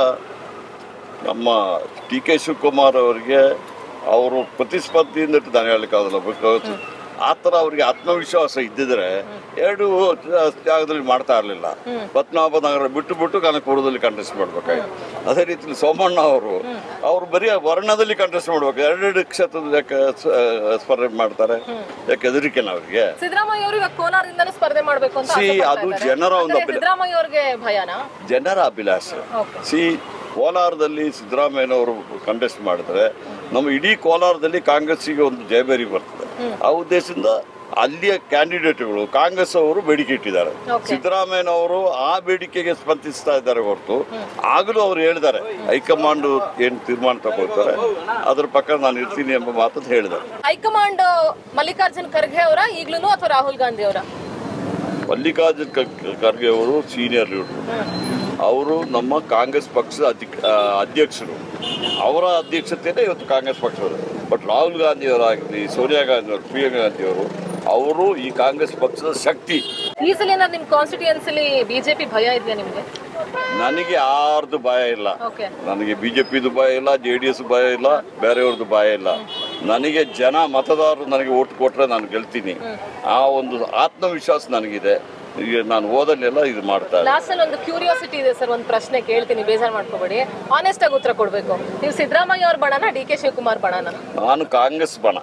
ನಮ್ಮ ಡಿ ಕೆ ಶಿವಕುಮಾರ್ ಅವರಿಗೆ ಅವರು ಪ್ರತಿಸ್ಪರ್ಧಿಯಿಂದ ನಾನು ಹೇಳಲಿಕ್ಕಾಗಲ್ಲ ಬಿಕಾಸ್ ಆ ಥರ ಅವ್ರಿಗೆ ಆತ್ಮವಿಶ್ವಾಸ ಇದ್ದಿದ್ರೆ ಎರಡು ಜಾಗದಲ್ಲಿ ಮಾಡ್ತಾ ಇರಲಿಲ್ಲ ಪದ್ಮನಾಭ ನಗರ ಬಿಟ್ಟು ಬಿಟ್ಟು ಕನಕಪುರದಲ್ಲಿ ಕಂಟೆಸ್ಟ್ ಮಾಡ್ಬೇಕಾಗಿತ್ತು ಅದೇ ರೀತಿ ಸೋಮಣ್ಣ ಅವರು ಅವರು ಬರೀ ವರ್ಣದಲ್ಲಿ ಕಂಟೆಸ್ಟ್ ಮಾಡ್ಬೇಕು ಎರಡೆರಡು ಕ್ಷೇತ್ರದ ಯಾಕೆ ಸ- ಸ್ಪರ್ಧೆ ಮಾಡ್ತಾರೆ ಯಾಕೆ ಹೆದರಿಕೆನ ಅವ್ರಿಗೆ ಸಿದ್ದರಾಮಯ್ಯ ಅವರು ಇವಾಗ ಕೋಲಾರದಿಂದಲೂ ಸ್ಪರ್ಧೆ ಮಾಡ್ಬೇಕು ಅಂತ See, ಆಸೆ ಪಡ್ತಾ ಅದು ಇದ್ದಾರೆ. ಜನರ ಒಂದು ಅಂದ್ರೆ ಅಭಿಲ- ಸಿದ್ದರಾಮಯ್ಯ ಅವ್ರಿಗೆ ಭಯನಾ ಜನರ ಅಭಿಲಾಷೆ ಸಿ ಕೋಲಾರದಲ್ಲಿ ಸಿದ್ದರಾಮಯ್ಯನವರು ಕಂಟೆಸ್ಟ್ ಮಾಡಿದ್ರೆ ನಮ್ಮ ಇಡೀ ಕೋಲಾರದಲ್ಲಿ ಕಾಂಗ್ರೆಸ್ಸಿಗೆ ಒಂದು ಜಯಬೇರಿ ಬರ್ತದೆ ಆ ಉದ್ದೇಶದಿಂದ ಅಲ್ಲಿಯ ಕ್ಯಾಂಡಿಡೇಟ್ಗಳು ಕಾಂಗ್ರೆಸ್ ಅವರು ಬೇಡಿಕೆ ಇಟ್ಟಿದ್ದಾರೆ ಸಿದ್ದರಾಮಯ್ಯನವರು ಆ ಬೇಡಿಕೆಗೆ ಸ್ಪಂದಿಸ್ತಾ ಇದ್ದಾರೆ ಹೊರತು ಆಗಲೂ ಅವರು ಹೇಳಿದ್ದಾರೆ ಹೈಕಮಾಂಡ್ ಏನು ತೀರ್ಮಾನ ತಗೊಳ್ತಾರೆ ಅದ್ರ ಪಕ್ಕ ನಾನು ಇರ್ತೀನಿ ಎಂಬ ಮಾತನ್ನು ಹೇಳಿದ್ದಾರೆ ಹೈಕಮಾಂಡ್ ಮಲ್ಲಿಕಾರ್ಜುನ್ ಖರ್ಗೆ ಅವರ ಈಗ್ಲೂ ಅಥವಾ ರಾಹುಲ್ ಗಾಂಧಿ ಅವರ ಮಲ್ಲಿಕಾರ್ಜುನ್ ಕ- ಖರ್ಗೆ ಅವರು ಸೀನಿಯರ್ ಲೀಡರ್ ಅವರು ನಮ್ಮ ಕಾಂಗ್ರೆಸ್ ಪಕ್ಷದ ಅಧಿಕ- ಆ, ಅಧ್ಯಕ್ಷರು ಅವರ ಅಧ್ಯಕ್ಷತೆಯೇ ಇವತ್ತು ಕಾಂಗ್ರೆಸ್ ಪಕ್ಷದ ಬಟ್ ರಾಹುಲ್ ಗಾಂಧಿ ಅವರಾಗಲಿ ಸೋನಿಯಾ ಗಾಂಧಿ ಅವರು ಪ್ರಿಯಾಂಕಾ ಗಾಂಧಿ ಅವರು ಅವರು ಈ ಕಾಂಗ್ರೆಸ್ ಪಕ್ಷದ ಶಕ್ತಿ ಈ ಸಲ ಏನಾದ್ರು ನಿಮ್ ಕಾನ್ಸ್ಟಿಟ್ಯೂನ್ಸಿಲಿ ಬಿಜೆಪಿ ಭಯ ಇದೆಯಾ ನಿಮ್ಗೆ ನನಗೆ ಯಾರ್ದು ಭಯ ಇಲ್ಲ ಓಕೆ ನನಗೆ ಬಿಜೆಪಿದು ಭಯ ಇಲ್ಲ ಜೆ ಡಿ ಎಸ್ ಭಯ ಇಲ್ಲ ಬೇರೆಯವ್ರದ್ದು ಭಯ ಇಲ್ಲ ನನಗೆ ಜನ ಮತದಾರರು ನನಗೆ ಓಟ್ ಕೊಟ್ರೆ ನಾನು ಗೆಲ್ತೀನಿ ಆ ಒಂದು ಆತ್ಮವಿಶ್ವಾಸ ನನಗಿದೆ ಈಗ ನಾನು ಓದಲ್ಲೆಲ್ಲ ಇದು ಮಾಡ್ತಾ ಇದ್ದೀನಿ. ಲಾಸ್ಟ್ ಅಲ್ಲಿ ಒಂದು ಕ್ಯೂರಿಯಾಸಿಟಿ ಇದೆ ಸರ್ ಒಂದು ಪ್ರಶ್ನೆ ಕೇಳ್ತೀನಿ ಬೇಜಾರ್ ಮಾಡ್ಕೋಬೇಡಿ ಆನೆಸ್ಟ್ ಆಗಿ ಉತ್ತರ ಕೊಡ್ಬೇಕು ನೀವು ಸಿದ್ದರಾಮಯ್ಯ ಅವ್ರ ಬಣನ ಡಿ ಕೆ ಶಿವಕುಮಾರ್ ಬಣನ ನಾನು ಕಾಂಗ್ರೆಸ್ ಬಣ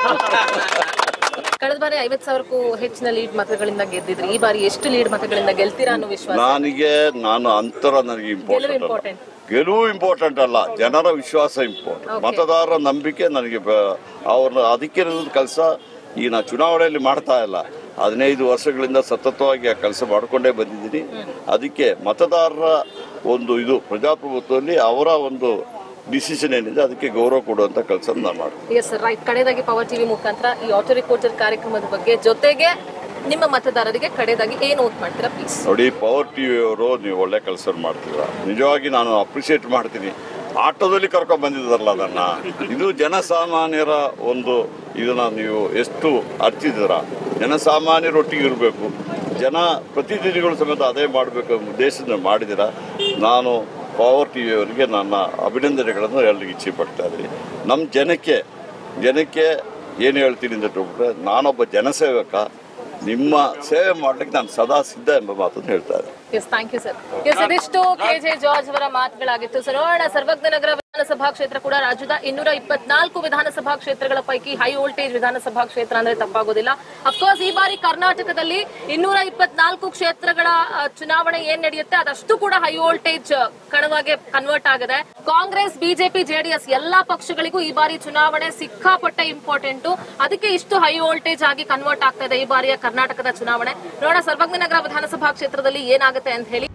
ಕಳೆದ ಬಾರಿ ಐವತ್ ಸಾವಿರಕ್ಕೂ ಹೆಚ್ಚಿನ ಲೀಡ್ ಮತಗಳಿಂದ ಗೆದ್ದಿದ್ರಿ ಈ ಬಾರಿ ಎಷ್ಟು ಲೀಡ್ ಮತಗಳಿಂದ ಗೆಲ್ತೀರಾ ಅನ್ನೋ ವಿಶ್ವಾಸ ನನಗೆ ನಾನು ಅಂತರ ನನಗೆ ಗೆಲುವು ಇಂಪಾರ್ಟೆಂಟ್ ಅಲ್ಲ ಇಂಪಾರ್ಟೆಂಟ್ ಗೆಲುವು ಇಂಪಾರ್ಟೆಂಟ್ ಅಲ್ಲ ಜನರ ವಿಶ್ವಾಸ ಇಂಪಾರ್ಟೆಂಟ್ ಮತದಾರರ ನಂಬಿಕೆ ನನಗೆ ಬ- ಅವ್ರನ್ನ ಅದಕ್ಕೆ ಕೆಲಸ ಈ ನಾ ಚುನಾವಣೆಯಲ್ಲಿ ಮಾಡ್ತಾ ಇಲ್ಲ ಹದಿನೈದು ವರ್ಷಗಳಿಂದ ಸತತವಾಗಿ ಆ ಕೆಲಸ ಮಾಡ್ಕೊಂಡೇ ಬಂದಿದ್ದೀನಿ ಅದಕ್ಕೆ ಮತದಾರರ ಒಂದು ಇದು ಪ್ರಜಾಪ್ರಭುತ್ವದಲ್ಲಿ ಅವರ ಒಂದು ಡಿಸಿಷನ್ ಏನಿದೆ ಅದಕ್ಕೆ ಗೌರವ ಕೊಡುವಂತ ಕೆಲಸ ನಾನು ಮಾಡ್ತೀನಿ ಎಸ್ ಸರ್ ರೈಟ್ ಕಡೆದಾಗಿ ಪವರ್ ಟಿವಿ ಮುಖಾಂತರ ಈ ಆಟೋ ರಿಪೋರ್ಟರ್ ಕಾರ್ಯಕ್ರಮದ ಬಗ್ಗೆ ಜೊತೆಗೆ ನಿಮ್ಮ ಮತದಾರರಿಗೆ ಕಡೆದಾಗಿ ಏನು ಓಟ್ ಮಾಡ್ತೀರಾ ಪ್ಲೀಸ್ ನೋಡಿ ಪವರ್ ಟಿ ಅವರು ನೀವು ಒಳ್ಳೆ ಕೆಲಸ ಮಾಡ್ತೀರ ನಿಜವಾಗಿ ನಾನು ಅಪ್ರಿಷಿಯೇಟ್ ಮಾಡ್ತೀನಿ ಆಟೋದಲ್ಲಿ ಕರ್ಕೊಂಡು ಬಂದಿದ್ದಾರಲ್ಲ ಅದನ್ನ ಇದು ಜನಸಾಮಾನ್ಯರ ಒಂದು ಇದನ್ನ ನೀವು ಎಷ್ಟು ಅರ್ಚಿದ್ದೀರ ಜನಸಾಮಾನ್ಯರೊಟ್ಟಿಗೆ ಇರಬೇಕು ಜನ ಪ್ರತಿನಿಧಿಗಳು ಸಮೇತ ಅದೇ ಮಾಡಬೇಕು ಎಂಬ ಉದ್ದೇಶದಿಂದ ಮಾಡಿದಿರ ನಾನು ಪವರ್ ಟಿ ಅವರಿಗೆ ನನ್ನ ಅಭಿನಂದನೆಗಳನ್ನು ಹೇಳಲಿಕ್ಕೆ ಇಚ್ಛೆ ಪಡ್ತಾ ಇದ್ದೀನಿ ನಮ್ಮ ಜನಕ್ಕೆ ಜನಕ್ಕೆ ಏನು ಹೇಳ್ತೀನಿ ಅಂತ ಹೇಳ್ಬಿಟ್ರೆ ನಾನೊಬ್ಬ ಜನಸೇವಕ ನಿಮ್ಮ ಸೇವೆ ಮಾಡ್ಲಿಕ್ಕೆ ನಾನು ಸದಾ ಸಿದ್ಧ ಎಂಬ ಮಾತನ್ನು ಹೇಳ್ತಾ ಇದ್ದೀನಿ yes thank you sir yes ಇದಿಷ್ಟು ಕೆ ಜೆ ಜಾರ್ಜ್ ಅವರ ಮಾತುಗಳಾಗಿತ್ತು ಸರ್ ನೋಡೋಣ ಸರ್ವಜ್ಞ ನಗರ ವಿಧಾನಸಭಾ ಕ್ಷೇತ್ರ ಕೂಡ ರಾಜ್ಯದ ಇನ್ನೂರ ಇಪ್ಪತ್ನಾಲ್ಕು ವಿಧಾನಸಭಾ ಕ್ಷೇತ್ರಗಳ ಪೈಕಿ ಹೈ ವೋಲ್ಟೇಜ್ ವಿಧಾನಸಭಾ ಕ್ಷೇತ್ರ ಅಂದ್ರೆ ತಪ್ಪಾಗೋದಿಲ್ಲ ಅಫ್ಕೋರ್ಸ್ ಈ ಬಾರಿ ಕರ್ನಾಟಕದಲ್ಲಿ ಇನ್ನೂರ ಇಪ್ಪತ್ನಾಲ್ಕು ಕ್ಷೇತ್ರಗಳ ಆ, ಚುನಾವಣೆ ಏನ್ ನಡೆಯುತ್ತೆ ಅದಷ್ಟು ಕೂಡ ಹೈ ವೋಲ್ಟೇಜ್ ಕಣವಾಗಿ ಕನ್ವರ್ಟ್ ಆಗಿದೆ ಕಾಂಗ್ರೆಸ್ ಬಿಜೆಪಿ ಜೆಡಿಎಸ್ ಎಲ್ಲಾ ಪಕ್ಷಗಳಿಗೂ ಈ ಬಾರಿ ಚುನಾವಣೆ ಸಿಕ್ಕಾಪಟ್ಟೆ ಇಂಪಾರ್ಟೆಂಟ್ ಅದಕ್ಕೆ ಇಷ್ಟು ಹೈ ವೋಲ್ಟೇಜ್ ಆಗಿ ಕನ್ವರ್ಟ್ ಆಗ್ತಾ ಇದೆ ಈ ಬಾರಿಯ ಕರ್ನಾಟಕದ ಚುನಾವಣೆ ನೋಡೋಣ ಸರ್ವಜ್ಞ ನಗರ ವಿಧಾನಸಭಾ ಕ್ಷೇತ್ರದಲ್ಲಿ ಏನಾಗುತ್ತೆ ಅಂತ ಹೇಳಿ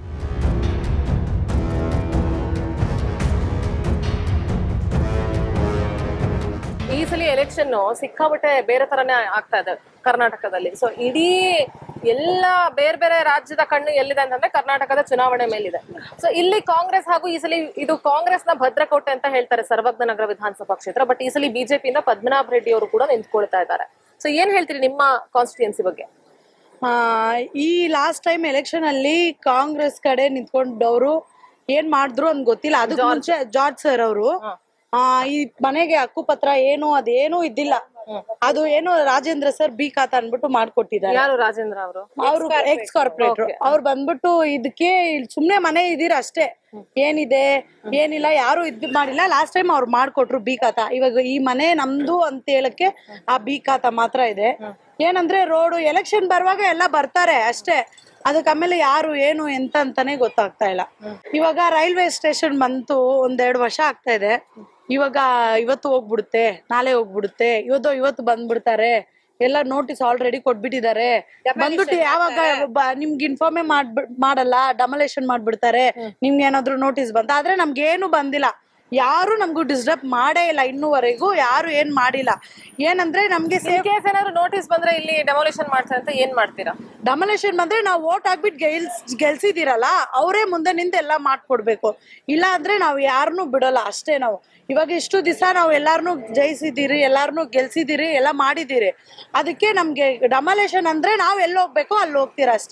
ಈ ಸಲ ಎಲೆಕ್ಷನ್ ಸಿಕ್ಕಾಪಟ್ಟೆ ಬೇರೆ ತರನೇ ಆಗ್ತಾ ಇದೆ ಕರ್ನಾಟಕದಲ್ಲಿ ಸೊ ಇಡೀ ಎಲ್ಲ ಬೇರೆ ಬೇರೆ ರಾಜ್ಯದ ಕಣ್ಣು ಎಲ್ಲಿದೆ ಅಂತಂದ್ರೆ ಕರ್ನಾಟಕದ ಚುನಾವಣೆ ಮೇಲಿದೆ ಸೊ ಇಲ್ಲಿ ಕಾಂಗ್ರೆಸ್ ಹಾಗೂ ಈ ಸಲ ಇದು ಕಾಂಗ್ರೆಸ್ನ ಭದ್ರಕೋಟೆ ಅಂತ ಹೇಳ್ತಾರೆ ಸರ್ವಜ್ಞ ನಗರ ವಿಧಾನಸಭಾ ಕ್ಷೇತ್ರ ಬಟ್ ಈ ಸಲ ಬಿಜೆಪಿಯಿಂದ ಪದ್ಮನಾಭ ರೆಡ್ಡಿ ಅವರು ಕೂಡ ನಿಂತ್ಕೊಳ್ತಾ ಇದ್ದಾರೆ ಸೊ ಏನ್ ಹೇಳ್ತೀರಿ ನಿಮ್ಮ ಕಾನ್ಸ್ಟಿಟ್ಯೂನ್ಸಿ ಬಗ್ಗೆ ಆ, ಈ ಲಾಸ್ಟ್ ಟೈಮ್ ಎಲೆಕ್ಷನ್ ಅಲ್ಲಿ ಕಾಂಗ್ರೆಸ್ ಕಡೆ ನಿಂತ್ಕೊಂಡವ್ರು ಏನ್ ಮಾಡಿದ್ರು ಅಂತ ಗೊತ್ತಿಲ್ಲ ಅದಕ್ಕೆ ಮುಂಚೆ ಜಾರ್ಜ್ ಸರ್ ಅವರು ಈ ಮನೆಗೆ ಹಕ್ಕುಪತ್ರ ಏನು ಅದೇನು ಇದ್ದಿಲ್ಲ ಅದು ಏನು ರಾಜೇಂದ್ರ ಸರ್ ಬಿ ಖಾತಾ ಅನ್ಬಿಟ್ಟು ಮಾಡ್ಕೊಟ್ಟಿದ್ದಾರೆ ಯಾರು ರಾಜೇಂದ್ರ ಅವರು ಅವರು ಎಕ್ಸ್ ಕಾರ್ಪೊರೇಟರ್ ಅವ್ರು ಬಂದ್ಬಿಟ್ಟು ಇದಕ್ಕೆ ಇಲ್ಲಿ ಸುಮ್ನೆ ಮನೆ ಇದೀರ ಅಷ್ಟೇ ಏನಿದೆ ಏನಿಲ್ಲ ಯಾರು ಇದ್ ಮಾಡಿಲ್ಲ ಲಾಸ್ಟ್ ಟೈಮ್ ಅವ್ರು ಮಾಡ್ಕೊಟ್ರು ಬಿ ಖಾತಾ ಇವಾಗ ಈ ಮನೆ ನಮ್ದು ಅಂತ ಹೇಳಕ್ಕೆ ಆ ಬಿ ಖಾತಾ ಮಾತ್ರ ಇದೆ ಏನಂದ್ರೆ ರೋಡು ಎಲೆಕ್ಷನ್ ಬರುವಾಗ ಎಲ್ಲ ಬರ್ತಾರೆ ಅಷ್ಟೇ ಅದಕ್ಕೆ ಆಮೇಲೆ ಯಾರು ಏನು ಎಂತ ಅಂತಾನೆ ಗೊತ್ತಾಗ್ತಾ ಇಲ್ಲ ಇವಾಗ ರೈಲ್ವೆ ಸ್ಟೇಷನ್ ಬಂತು ಒಂದೆರಡು ವರ್ಷ ಆಗ್ತಾ ಇದೆ ಇವಾಗ ಇವತ್ತು ಹೋಗ್ಬಿಡುತ್ತೆ ನಾಳೆ ಹೋಗ್ಬಿಡುತ್ತೆ ಇವತ್ತು ಇವತ್ತು ಬಂದ್ಬಿಡ್ತಾರೆ ಎಲ್ಲ ನೋಟಿಸ್ ಆಲ್ರೆಡಿ ಕೊಟ್ಬಿಟ್ಟಿದ್ದಾರೆ ಬಂದ್ಬಿಟ್ಟು ಯಾವಾಗ ಬ- ನಿಮ್ಗೆ ಇನ್ಫಾರ್ಮೇ ಮಾಡ್ಬಿ ಮಾಡಲ್ಲ ಡಮಲೇಷನ್ ಮಾಡ್ಬಿಡ್ತಾರೆ ನಿಮ್ಗೆ ಏನಾದ್ರು ನೋಟಿಸ್ ಬಂತ ಆದ್ರೆ ನಮ್ಗೆ ಏನು ಬಂದಿಲ್ಲ ಯಾರು ನಮ್ಗೂ ಡಿಸ್ಟರ್ಬ್ ಮಾಡೇ ಇಲ್ಲ ಇನ್ನೂವರೆಗೂ ಯಾರು ಏನ್ ಮಾಡಿಲ್ಲ ಏನಂದ್ರೆ ನಮ್ಗೆ ಸೇಫ್ ಕೇಸ್ ಏನಾದ್ರು ನೋಟಿಸ್ ಬಂದ್ರೆ ಇಲ್ಲಿ ಡೆಮೊಲೇಷನ್ ಮಾಡ್ತಾರೆ ಅಂತ ಏನ್ ಮಾಡ್ತೀರಾ ಡಮಲೇಷನ್ ಬಂದ್ರೆ ನಾವು ವೋಟ್ ಹಾಕ್ಬಿಟ್ಟು ಗೆಲ್ಸ್ ಗೆಲ್ಸಿದಿರಲ್ಲ ಅವರೇ ಮುಂದೆ ನಿಂತು ಎಲ್ಲ ಮಾಡ್ಕೊಡ್ಬೇಕು ಇಲ್ಲ ಅಂದ್ರೆ ನಾವು ಯಾರನ್ನೂ ಬಿಡಲ್ಲ ಅಷ್ಟೇ ನಾವು ಇವಾಗ ಇಷ್ಟು ದಿವಸ ನಾವು ಎಲ್ಲಾರನ್ನೂ ಜಯಿಸಿದ್ದೀರಿ ಎಲ್ಲಾರನ್ನೂ ಗೆಲ್ಸಿದ್ದೀರಿ ಎಲ್ಲ ಮಾಡಿದ್ದೀರಿ ಅದಕ್ಕೆ ನಮ್ಗೆ ಡಮಲೇಷನ್ ಅಂದ್ರೆ ನಾವು ಎಲ್ಲಿ ಹೋಗ್ಬೇಕು ಅಲ್ಲಿ ಹೋಗ್ತೀರಾ ಅಷ್ಟೇ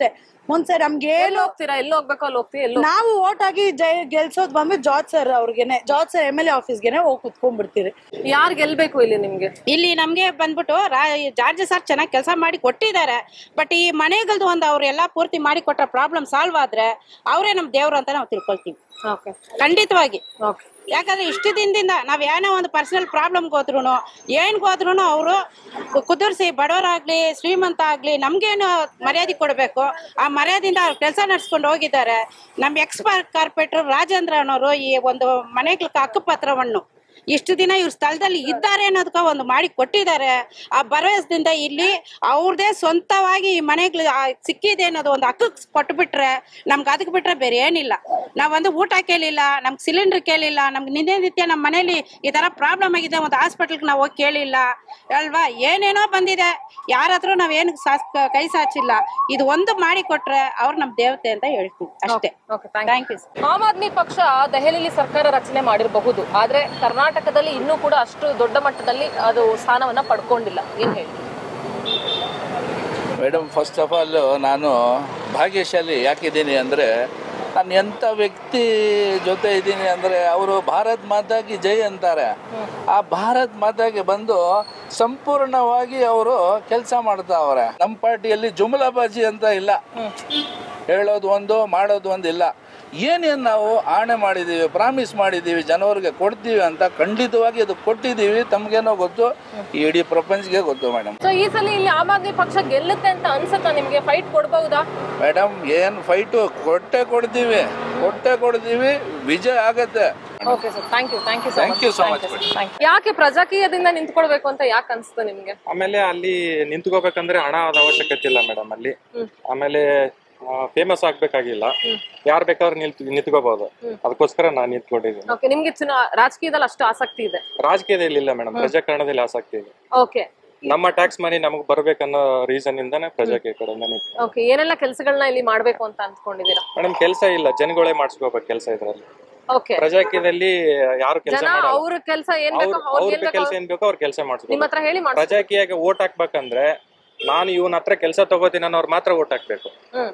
ಮುಂಚೆ ನಮ್ಗೆ ಎಲ್ಲಿ ಹೋಗ್ತೀರಾ ಎಲ್ಲಿ ಹೋಗ್ಬೇಕೋ ಅಲ್ಲಿ ಹೋಗ್ತೀವಿ ಎಲ್ಲಿ ನಾವು ಓಟ್ ಆಗಿ ಜೈ ಗೆಲ್ಸೋದ್ ಬಂದ್ಬಿಟ್ಟು ಜಾರ್ಜ್ ಸರ್ ಅವ್ರಿಗೆನೆ George sir M L A ಆಫೀಸ್ಗೆನೆ ಹೋಗಿ ಕುತ್ಕೊಂಡ್ಬಿಡ್ತೀರಿ ಯಾರು ಗೆಲ್ಬೇಕು ಇಲ್ಲಿ ನಿಮ್ಗೆ ಇಲ್ಲಿ ನಮಗೆ ಬಂದ್ಬಿಟ್ಟು ರಾ ಜಾರ್ಜ್ ಸರ್ ಚೆನ್ನಾಗಿ ಕೆಲಸ ಮಾಡಿ ಕೊಟ್ಟಿದ್ದಾರೆ ಬಟ್ ಈ ಮನೆಗಳದ್ದು ಒಂದು ಅವ್ರು ಎಲ್ಲ ಪೂರ್ತಿ ಮಾಡಿ ಕೊಟ್ಟ ಪ್ರಾಬ್ಲಮ್ ಸಾಲ್ವ್ ಆದ್ರೆ ಅವರೇ ನಮ್ಮ ದೇವ್ರು ಅಂತ ನಾವು ತಿಳ್ಕೊಳ್ತೀವಿ ಓಕೆ ಖಂಡಿತವಾಗಿ ಓಕೆ ಯಾಕಂದ್ರೆ ಇಷ್ಟು ದಿನದಿಂದ ನಾವ್ ಏನೋ ಒಂದು ಪರ್ಸನಲ್ ಪ್ರಾಬ್ಲಮ್ ಹೋದ್ರು ಏನ್ ಹೋದ್ರು ಅವರು ಕುದುರ್ಸಿ ಬಡವರಾಗ್ಲಿ ಶ್ರೀಮಂತ ಆಗ್ಲಿ ನಮ್ಗೇನು ಮರ್ಯಾದೆ ಕೊಡಬೇಕು ಆ ಮರ್ಯಾದೆಯಿಂದ ಅವ್ರು ಕೆಲಸ ನಡ್ಸ್ಕೊಂಡು ಹೋಗಿದ್ದಾರೆ ನಮ್ಮ ಎಕ್ಸ್ ಕಾರ್ಪೊರೇಟರ್ ರಾಜೇಂದ್ರ ಅನ್ನೋರು ಈ ಒಂದು ಮನೆಗಳ ಹಕ್ಕುಪತ್ರವನ್ನು ಇಷ್ಟು ದಿನ ಇವ್ರ ಸ್ಥಳದಲ್ಲಿ ಇದ್ದಾರೆ ಅನ್ನೋದಕ್ಕ ಒಂದು ಮಾಡಿ ಕೊಟ್ಟಿದ್ದಾರೆ ಆ ಭರವಸೆದಿಂದ ಇಲ್ಲಿ ಅವ್ರದೇ ಸ್ವಂತವಾಗಿ ಈ ಮನೆಗಳು ಆ ಸಿಕ್ಕಿದೆ ಅನ್ನೋದು ಒಂದು ಹಕ್ಕು ಕೊಟ್ಬಿಟ್ರೆ ನಮ್ಗೆ ಅದಕ್ಕೆ ಬಿಟ್ರೆ ಬೇರೆ ಏನಿಲ್ಲ ನಾವೊಂದು ಊಟ ಕೇಳಿಲ್ಲ ನಮ್ಗೆ ಸಿಲಿಂಡರ್ ಕೇಳಿಲ್ಲ ನಮ್ಗೆ ನಿನ್ನೆ ನಿತ್ಯ ನಮ್ಮ ಮನೇಲಿ ಈ ತರ ಪ್ರಾಬ್ಲಮ್ ಆಗಿದೆ ಒಂದು ಹಾಸ್ಪಿಟಲ್ಗೆ ನಾವು ಹೋಗಿ ಕೇಳಿಲ್ಲ ಅಲ್ವಾ ಏನೇನೋ ಬಂದಿದೆ ಯಾರ ಹತ್ರ ನಾವೇನು ಸಾಸ್ ಕೈ ಸಾಚಿಲ್ಲ ಇದು ಒಂದು ಮಾಡಿ ಕೊಟ್ರೆ ಅವ್ರು ನಮ್ಮ ದೇವತೆ ಅಂತ ಹೇಳ್ತೀವಿ ಅಷ್ಟೇ ಥ್ಯಾಂಕ್ ಯು ಆಮ್ ಆದ್ಮಿ ಪಕ್ಷ ದೆಹಲಿಯಲ್ಲಿ ಸರ್ಕಾರ ರಚನೆ ಮಾಡಿರಬಹುದು ಆದ್ರೆ ಕರ್ನಾಟಕದಲ್ಲಿ ಇನ್ನೂ ಕೂಡ ಅಷ್ಟು ದೊಡ್ಡ ಮಟ್ಟದಲ್ಲಿ ಅದು ಸ್ಥಾನವನ್ನ ಪಡ್ಕೊಂಡಿಲ್ಲ ಏನ್ ಹೇಳಿ ಮೇಡಮ್ ಫಸ್ಟ್ ಆಫ್ ಆಲ್ ನಾನು ಭಾಗ್ಯಶಾಲಿ ಯಾಕಿದ್ದೀನಿ ಅಂದರೆ ನಾನು ಎಂಥ ವ್ಯಕ್ತಿ ಜೊತೆ ಇದ್ದೀನಿ ಅಂದರೆ ಅವರು ಭಾರತ್ ಮಾತಾಗಿ ಜೈ ಅಂತಾರೆ ಆ ಭಾರತ್ ಮಾತಾಗೆ ಬಂದು ಸಂಪೂರ್ಣವಾಗಿ ಅವರು ಕೆಲಸ ಮಾಡ್ತಾವ್ರೆ ನಮ್ಮ ಪಾರ್ಟಿಯಲ್ಲಿ ಜುಮ್ಲಾಬಾಜಿ ಅಂತ ಇಲ್ಲ ಹೇಳೋದು ಒಂದು ಮಾಡೋದು ಒಂದು ಇಲ್ಲ ಏನೇನು ನಾವು ಆಣೆ ಮಾಡಿದ್ದೀವಿ ಪ್ರಾಮಿಸ್ ಮಾಡಿದ್ದೀವಿ ಜನವರಿಗೆ ಕೊಡ್ತೀವಿ ಅಂತ ಖಂಡಿತವಾಗಿ ಅದು ಕೊಟ್ಟಿದ್ದೀವಿ ತಮಗೇನೋ ಗೊತ್ತು ಈ ಇಡೀ ಪ್ರಪಂಚಕ್ಕೆ ಗೊತ್ತು ಮೇಡಮ್ ಸೊ ಈ ಸಲ ಇಲ್ಲಿ ಆಮ್ ಆದ್ಮಿ ಪಕ್ಷ ಗೆಲ್ಲುತ್ತೆ ಅಂತ ಅನ್ಸುತ್ತಾ ನಿಮ್ಗೆ ಫೈಟ್ ಕೊಡ್ಬಹುದಾ ಮೇಡಮ್ ಏನು ಫೈಟು ಕೊಟ್ಟೆ ಕೊಡ್ತೀವಿ ಕೊಟ್ಟೆ ಕೊಡ್ತೀವಿ ವಿಜಯ ಆಗತ್ತೆ okay sir thank you thank you Thank you so much, ಯಾಕೆ ಪ್ರಜಾಕೀಯದಿಂದ ನಿಂತ್ಕೊಳ್ಬೇಕು ಅಂತ ಯಾಕೆ ಅನ್ಸುತ್ತೆ ನಿಮ್ಗೆ ಆಮೇಲೆ ಅಲ್ಲಿ ನಿಂತ್ಕೋಬೇಕಂದ್ರೆ ಹಣದ ಅವಶ್ಯಕತೆ ಇಲ್ಲ ಮೇಡಮ್ ಅಲ್ಲಿ ಆಮೇಲೆ ಫೇಮಸ್ ಆಗ್ಬೇಕಾಗಿಲ್ಲ ಯಾರ್ ಬೇಕಾದ್ರೂ ನಿಂತ್ ನಿಂತ್ಕೋಬಹುದು ಅದಕ್ಕೋಸ್ಕರ ನಾನು ನಿಂತ್ಕೊಂಡಿದ್ದೀನಿ ಓಕೆ ನಿಮ್ಗೆ ಚುನಾ ರಾಜಕೀಯದಲ್ಲಿ ಅಷ್ಟು ಆಸಕ್ತಿ ಇದೆ ರಾಜಕೀಯದಲ್ಲಿ ಇಲ್ಲ ಮೇಡಮ್ ಪ್ರಜಾಕರಣದಲ್ಲಿ ಆಸಕ್ತಿ ಇದೆ ಓಕೆ ನಮ್ಮ ಟ್ಯಾಕ್ಸ್ ಮನಿ ನಮಗ್ ಬರ್ಬೇಕನ್ನೋ ರೀಸನ್ ಇಂದಾನೆ ಪ್ರಜಾಕೀಯ ಕಡೆಯಿಂದ ನಿಂತ್ ಓಕೆ ಏನೆಲ್ಲ ಕೆಲಸಗಳನ್ನ ಇಲ್ಲಿ ಮಾಡ್ಬೇಕು ಅಂತ ಅನ್ಕೊಂಡಿದೀರಾ ಮೇಡಮ್ ಕೆಲಸ ಇಲ್ಲ ಜನಗಳೇ ಮಾಡಿಸ್ಕೋಬೇಕು ಕೆಲಸ ಇದ್ರಲ್ಲಿ ಓಕೆ ಪ್ರಜಾಕೀಯದಲ್ಲಿ ಯಾರು ಕೆಲಸ ಜನ ಮಾಡಲ್ಲ ಅವ್ರ ಕೆಲಸ ಏನ್ ಬೇಕೋ ಅವ್ರ ಅವ್ರಿಗೆ ಏನ್ ಅವ್ರ ಬೇಕೋ ಕೆಲಸ ಏನ್ ಬೇಕೋ ಅವ್ರ ಕೆಲಸ ನಿಮ್ಮ ಮಾಡಿಸ್ಬೇಕು ಹತ್ರ ಹೇಳಿ ಮಾಡ್ಸಿ ಪ್ರಜಾಕೀಯಗೆ ಓಟ್ ಹಾಕ್ಬೇಕಂದ್ರೆ ನಾನು ಇವನ್ ಹತ್ರ ಕೆಲಸ ತಗೋತೀನಿ ಅನ್ನೋರು ಮಾತ್ರ ಓಟ್ ಹಾಕ್ಬೇಕು ಹ್ಮ್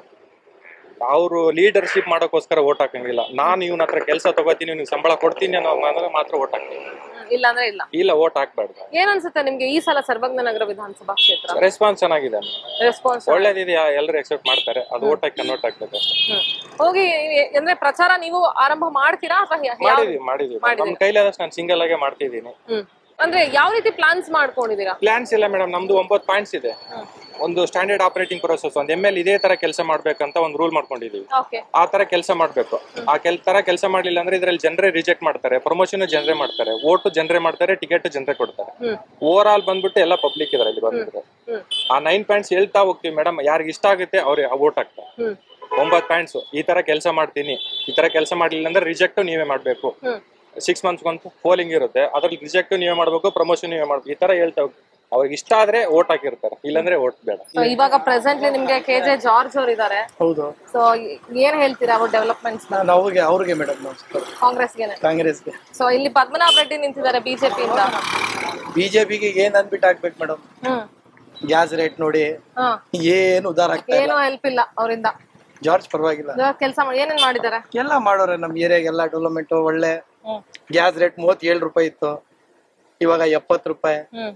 ಅವರು ಲೀಡರ್ಶಿಪ್ ಮಾಡೋಕ್ಕೋಸ್ಕರ ಓಟ್ ಹಾಕಂಗಿಲ್ಲ ನಾನು ಇವನ ಹತ್ರ ಕೆಲಸ ತಗೋತೀನಿ ಇವ್ನಿಗೆ ಸಂಬಳ ಕೊಡ್ತೀನಿ ಅನ್ನೋ ಅಂದ್ರೆ ಮಾತ್ರ ಓಟ್ ಹಾಕ್ತೀನಿ ಹ್ಮ್. ಇಲ್ಲ ಅಂದ್ರೆ ಇಲ್ಲ ಇಲ್ಲ ಓಟ್ ಹಾಕ್ಬಾರ್ದು ಏನ್ ಅನ್ಸುತ್ತೆ ನಿಮ್ಗೆ ಈ ಸಲ ಸರ್ವಜ್ಞ ನಗರ ವಿಧಾನಸಭಾ ಕ್ಷೇತ್ರ ರೆಸ್ಪಾನ್ಸ್ ಚೆನ್ನಾಗಿದೆ ರೆಸ್ಪಾನ್ಸ್ ಒಳ್ಳೇದಿದೆಯಾ ಎಲ್ಲರೂ ಎಕ್ಸೆಪ್ಟ್ ಮಾಡ್ತಾರೆ ಅದು ಓಟ್ ಹಾಕಿ ಕನ್ವರ್ಟ್ ಆಗ್ಬೇಕು ಅಷ್ಟೇ ಹೋಗಿ ಅಂದ್ರೆ ಪ್ರಚಾರ ನೀವು ಆರಂಭ ಮಾಡ್ತೀರಾ ಅಥವಾ ಯಾ- ಯಾವ- ಮಾಡಿದೀವಿ ಮಾಡಿದೀವಿ ನಮ್ಮ ಕೈಲಾದಷ್ಟು ನಾನು ಸಿಂಗಲ್ ಆಗೇ ಮಾಡ್ತಿದ್ದೀನಿ ಹ್ಮ್ ಅಂದ್ರೆ ಯಾವ ರೀತಿ ಪ್ಲಾನ್ಸ್ ಮಾಡ್ಕೊಂಡಿದೀರಾ ಪ್ಲಾನ್ಸ್ ಇಲ್ಲ ಮೇಡಮ್ ನಮ್ದು ಒಂಬತ್ತು ಪಾಯಿಂಟ್ಸ್ ಇದೆ ಒಂದು ಸ್ಟ್ಯಾಂಡರ್ಡ್ ಆಪರೇಟಿಂಗ್ ಪ್ರೊಸೆಸ್ ಒಂದು ಎಮ್ ಎಲ್ ಇದೇ ತರ ಕೆಲಸ ಮಾಡ್ಬೇಕಂತ ಒಂದು ರೂಲ್ ಮಾಡ್ಕೊಂಡಿದೀವಿ ಓಕೆ ಆ ತರ ಕೆಲಸ ಮಾಡ್ಬೇಕು ಆ ಕೆಲ್ ತರ ಕೆಲಸ ಮಾಡ್ಲಿಲ್ಲ ಅಂದ್ರೆ ಇದ್ರಲ್ಲಿ ಜನರೇ ರಿಜೆಕ್ಟ್ ಮಾಡ್ತಾರೆ ಪ್ರಮೋಷನ್ ಜನರೇ ಮಾಡ್ತಾರೆ ಓಟು ಜನರೇ ಮಾಡ್ತಾರೆ ಟಿಕೆಟ್ ಜನರೇ ಕೊಡ್ತಾರೆ ಹ್ಮ್ ಓವರ್ ಆಲ್ ಬಂದ್ಬಿಟ್ಟು ಎಲ್ಲ ಪಬ್ಲಿಕ್ ಇದಾರೆ ಇಲ್ಲಿ ಬಂದಿದ್ರೆ ಹ್ಮ್ ಆ ನೈನ್ ಪಾಯಿಂಟ್ಸ್ ಹೇಳ್ತಾ ಹೋಗ್ತೀವಿ ಮೇಡಮ್ ಯಾರಿಗೆ ಇಷ್ಟ ಆಗುತ್ತೆ ಅವ್ರೆ ಓಟ್ ಹಾಕ್ತಾರೆ ಹ್ಮ್ ಒಂಬತ್ತು ಪಾಯಿಂಟ್ಸ್ ಈ ತರ ಕೆಲಸ ಮಾಡ್ತೀನಿ ಈ ತರ ಕೆಲಸ ಮಾಡ್ಲಿಲ್ಲ ಅಂದ್ರೆ ರಿಜೆಕ್ಟ್ ನೀವೇ ಮಾಡ್ಬೇಕು ಹ್ಮ್ ಸಿಕ್ಸ್ ಮಂತ್ಸ್ ಒಂದು ಪೋಲಿಂಗ್ ಇರುತ್ತೆ ಅದ್ರಲ್ಲಿ ರಿಜೆಕ್ಟ್ ನೀವೇ ಮಾಡ್ಬೇಕು ಪ್ರಮೋಷನ್ ನೀವೇ ಮಾಡ್ಬೇಕು ಈ ತರ ಹೇಳ್ತಾ ಹೋಗ್ತೀವಿ ಅವ್ರಿಗೆ ಇಷ್ಟ ಆದ್ರೆ ಓಟ್ ಹಾಕಿರ್ತಾರೆ ಇಲ್ಲಾಂದ್ರೆ ಓಟ್ ಬೇಡ ಸೊ ಇವಾಗ ಪ್ರೆಸೆಂಟ್ಲಿ ನಿಮ್ಗೆ ಕೆ ಜೆ ಜಾರ್ಜ್ ಅವ್ರು ಇದಾರೆ ಹೌದು ಸೊ ಏನ್ ಹೇಳ್ತೀರಾ ಅವ್ರ ಡೆವಲಪ್ಮೆಂಟ್ಸ್ ನಾನು ಅವ್ರಿಗೆ ಅವ್ರಿಗೆ ಮೇಡಮ್ ಕಾಂಗ್ರೆಸ್ಗೆನೆ ಕಾಂಗ್ರೆಸ್ಗೆ ಸೊ ಇಲ್ಲಿ ಪದ್ಮನಾಭ ರೆಡ್ಡಿ ನಿಂತಿದ್ದಾರೆ ಬಿಜೆಪಿಯಿಂದ ಬಿಜೆಪಿಗೆ ಏನ್ ಅನ್ಬಿಟ್ಟು ಹಾಕ್ಬೇಕು ಮೇಡಮ್ ಹ್ಮ್ ಗ್ಯಾಸ್ ರೇಟ್ ನೋಡಿ ಹಾ ಏನು ಉದಾರ ಆಗ್ತಾ ಏನೂ ಇಲ್ಲ ಹೆಲ್ಪ್ ಇಲ್ಲ ಅವರಿಂದ ಜಾರ್ಜ್ ಪರವಾಗಿಲ್ಲ ಕೆಲಸ ಮಾಡಿ ಏನೇನ್ ಮಾಡಿದ್ದಾರೆ ಎಲ್ಲ ಮಾಡೋರೆ ನಮ್ ಏರಿಯಾಗೆಲ್ಲ ಡೆವಲಪ್ಮೆಂಟ್ ಒಳ್ಳೆ ಹ್ಮ್ ಗ್ಯಾಸ್ ರೇಟ್ ಮೂವತ್ತೇಳು ರೂಪಾಯಿ ಇತ್ತು ಇವಾಗ ಎಪ್ಪತ್ತು ರೂಪಾಯಿ ಹ್ಮ್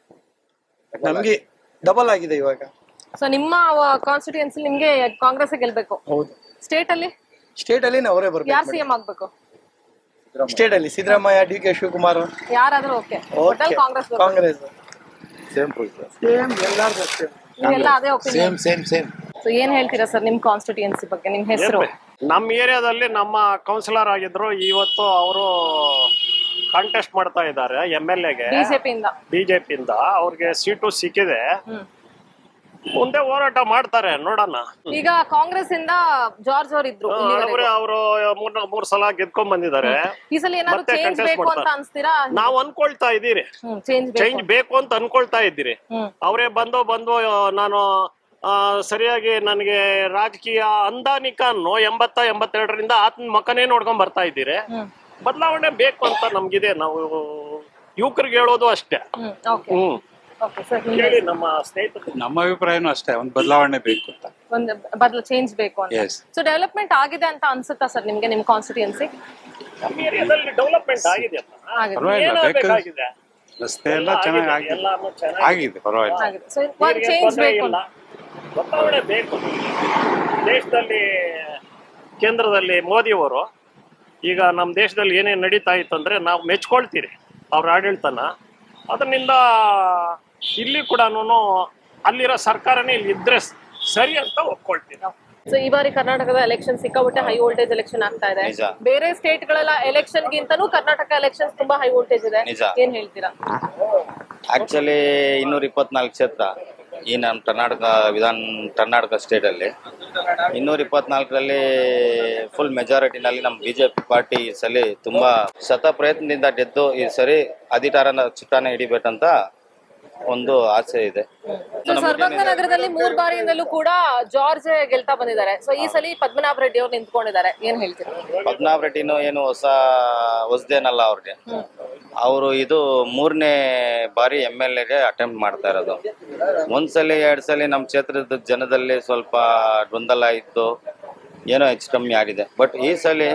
ನಮ್ಗೆ ಡಬಲ್ ಆಗಿದೆ ಇವಾಗ ಸೊ ನಿಮ್ಮ ಕಾನ್ಸ್ಟಿಟ್ಯೂನ್ಸಿ ನಿಮ್ಗೆ ಕಾಂಗ್ರೆಸ್ ಗೆಲ್ಬೇಕು ಹೌದು ಸ್ಟೇಟ್ ಅಲ್ಲಿ ಸ್ಟೇಟ್ ಅಲ್ಲಿ ಅವರೇ ಯಾರು ಬರ್ಬೇಕು ಸಿಎಂ ಆಗ್ಬೇಕು ಸ್ಟೇಟ್ ಅಲ್ಲಿ ಸಿದ್ದರಾಮಯ್ಯ ಡಿ ಕೆ ಶಿವಕುಮಾರ್ ಯಾರಾದ್ರೂ ಓಕೆ ಒಟ್ಟಲ್ಲಿ ಕಾಂಗ್ರೆಸ್ ಬರ್ಬೇಕು. ಕಾಂಗ್ರೆಸ್ ಸೇಮ್ ಸೇಮ್ ಎಲ್ಲಾರ್ದು ಅಷ್ಟೇ ನೀವೆಲ್ಲ ಅದೇ ಒಪಿನಿಯನ್ ಸೇಮ್ ಸೇಮ್ ಸೊ ಏನ್ ಹೇಳ್ತೀರಾ ಸರ್ ನಿಮ್ ಕಾನ್ಸ್ಟಿಟ್ಯೂನ್ಸಿ ಬಗ್ಗೆ ನಿಮ್ ಹೆಸರು ನಮ್ಮ ಏರಿಯಾದಲ್ಲಿ ನಮ್ಮ ಕೌನ್ಸಿಲರ್ ಆಗಿದ್ರು ಇವತ್ತು ಅವರು ಕಾಂಟೆಸ್ಟ್ ಮಾಡ್ತಾ ಇದ್ದಾರೆ ಎಮ್ ಎಲ್ ಎಗೆ ಬಿಜೆಪಿಯಿಂದ ಬಿಜೆಪಿಯಿಂದ ಅವ್ರಿಗೆ ಸೀಟು ಸಿಕ್ಕಿದೆ ಹ್ಮ್ ಮುಂದೆ ಹೋರಾಟ ಮಾಡ್ತಾರೆ ನೋಡೋಣ ಈಗ ಕಾಂಗ್ರೆಸ್ ಇಂದ ಜಾರ್ಜ್ ಅವ್ರು ಇದ್ರು ಇಲ್ಲಿವರೆಗೂ. ಅವರೇ ಅವರು ಮೂರ್ ಮೂರ್ ಸಲ ಗೆದ್ಕೊಂಡ್ ಬಂದಿದ್ದಾರೆ ಈ ಸಲ ಏನಾದ್ರು ಮತ್ತೆ ಚೇಂಜ್ contest ಬೇಕು ಅಂತ ಮಾಡ್ತಾರೆ. ಅನ್ಸ್ತೀರಾ ನಾವು ಅನ್ಕೊಳ್ತಾ ಇದ್ದೀರಿ ಚೇಂಜ್ ಚೇಂಜ್ ಬೇಕು ಅಂತ ಅನ್ಕೊಳ್ತಾ ಇದ್ದೀರಿ ಹ್ಮ್ ಅವರೇ ಬಂದು ಬಂದು ನಾನು ಆ, ಸರಿಯಾಗಿ ನನಗೆ ರಾಜಕೀಯ ಅಂದಾನಿಕನ್ನು ಎಂಬತ್ತ ಎಂಬತ್ತೆರಡರಿಂದ ಆತನ ಮಕನೇ ನೋಡ್ಕೊಂಡ್ ಬರ್ತಾ ಇದ್ದೀರಿ ಬದಲಾವಣೆ ಬೇಕು ಅಂತ ನಮ್ಗಿದೆ ನಾವು ಯುವಕರಿಗೆ ಹೇಳೋದು ಅಷ್ಟೇ ಹ್ಮ್ ಓಕೆ ಹ್ಮ್ ಓಕೆ ಸರ್ ಕೇಳಿ ನಮ್ಮ ಸ್ನೇಹಿತರು ನಮ್ಮ ಅಭಿಪ್ರಾಯನೂ ಅಷ್ಟೇ ಒಂದು ಬದಲಾವಣೆ ಬೇಕು ಅಂತ ಒಂದು ಬದಲು ಚೇಂಜ್ ಬೇಕು ಅಂತ Yes. ಸೊ ಡೆವಲಪ್ಮೆಂಟ್ ಆಗಿದೆ ಅಂತ ಅನ್ಸುತ್ತಾ ಸರ್ ನಿಮ್ಗೆ ನಿಮ್ ಕಾನ್ಸ್ಟಿಟ್ಯೂನ್ಸಿ ನಮ್ಮ ಏರಿಯಾದಲ್ಲಿ ಡೆವಲಪ್ಮೆಂಟ್ ಆಗಿದೆ ಆಗಿದೆ. ಪರವಾಗಿಲ್ಲ ಏನಾಗಬೇಕಾಗಿದೆ ರಸ್ತೆ ಎಲ್ಲ ಚೆನ್ನಾಗಿ ಆಗಿದೆ ಎಲ್ಲಾನು ಚೆನ್ನಾಗಿ ಆಗಿದೆ ಪರವಾಗಿಲ್ಲ ಆಗಿದೆ ಸೊ ಒಂದು ನೀರಿಗೆ ಚೇಂಜ್ ತೊಂದ್ರೆ ಬೇಕು ಇಲ್ಲ. ಬದಲಾವಣೆ ಬೇಕು ದೇಶದಲ್ಲಿ ಕೇಂದ್ರದಲ್ಲಿ ಮೋದಿಯವರು ಈಗ ನಮ್ಮ ದೇಶದಲ್ಲಿ ಏನೇನು ನಡೀತಾ ಇತ್ತು ಅಂದ್ರೆ ನಾವು ಮೆಚ್ಕೊಳ್ತೀರಿ ಅವ್ರ ಆಡಳಿತನ ಅದರಿಂದ ಇಲ್ಲಿ ಕೂಡ ಅಲ್ಲಿರೋ ಸರ್ಕಾರನೇ ಇಲ್ಲಿ ಇದ್ರೆ ಸರಿ ಅಂತ ಒಪ್ಕೊಳ್ತೀನಿ ಸೊ ಈ ಬಾರಿ ಕರ್ನಾಟಕದ ಎಲೆಕ್ಷನ್ ಸಿಕ್ಕಾಬಿಟ್ಟೆ ಹೈ ವೋಲ್ಟೇಜ್ ಎಲೆಕ್ಷನ್ ಆಗ್ತಾ ಇದೆ ನಿಜ. ಬೇರೆ ಸ್ಟೇಟ್ ಗಳೆಲ್ಲ ಎಲೆಕ್ಷನ್ ಗಿಂತನೂ ಕರ್ನಾಟಕ ಎಲೆಕ್ಷನ್ ತುಂಬಾ ಹೈ ವೋಲ್ಟೇಜ್ ಇದೆ ನಿಜ. ಏನ್ ಹೇಳ್ತೀರಾ ಆಕ್ಚುಲಿ ಇನ್ನೂರ ಇಪ್ಪತ್ನಾಲ್ಕು ಕ್ಷೇತ್ರ ಈ ನಮ್ಮ ಕರ್ನಾಟಕ ವಿಧಾನ ಕರ್ನಾಟಕ ಸ್ಟೇಟಲ್ಲಿ ಇನ್ನೂರ ಇಪ್ಪತ್ನಾಲ್ಕರಲ್ಲಿ ಫುಲ್ ಮೆಜಾರಿಟಿನಲ್ಲಿ ನಮ್ಮ ಬಿ ಜೆ ಪಿ ಪಾರ್ಟಿ ಈ ಸಲ ತುಂಬ ಶತ ಪ್ರಯತ್ನದಿಂದ ಗೆದ್ದು ಈ ಸರಿ ಅಧಿಕಾರನ ಚಿಟ್ಟಾನ ಹಿಡಿಬೇಕಂತ ಒಂದು ಆಸೆ ಇದೆ ಸೊ ಸರ್ವಂಗ ನಗರದಲ್ಲಿ ಮೂರ್ ಬಾರಿಯಿಂದಲೂ ಕೂಡ ಜಾರ್ಜ್ ಗೆಲ್ತಾ ಬಂದಿದ್ದಾರೆ ಸೊ ಈ ಸಲ ಪದ್ಮನಾಭ ರೆಡ್ಡಿ ಅವ್ರು ನಿಂತ್ಕೊಂಡಿದ್ದಾರೆ ಏನ್ ಹೇಳ್ತೀರಾ ಪದ್ಮನಾಭ ರೆಡ್ಡಿನೂ ಏನು ಹೊಸ ಹೊಸದೇನಲ್ಲ ಅವ್ರಿಗೆ ಅವರು ಇದು ಮೂರನೇ ಬಾರಿ ಎಮ್ ಎಲ್ ಎಗೆ ಅಟೆಂಪ್ಟ್ ಮಾಡ್ತಾ ಇರೋದು ಒಂದ್ಸಲಿ ಎರಡ್ ಸಲ ನಮ್ಮ ಕ್ಷೇತ್ರದ ಜನದಲ್ಲಿ ಸ್ವಲ್ಪ ಗೊಂದಲ ಇತ್ತು ಏನೋ ಹೆಚ್ಚು ಕಮ್ಮಿ ಆಗಿದೆ ಬಟ್ ಈ ಸಲ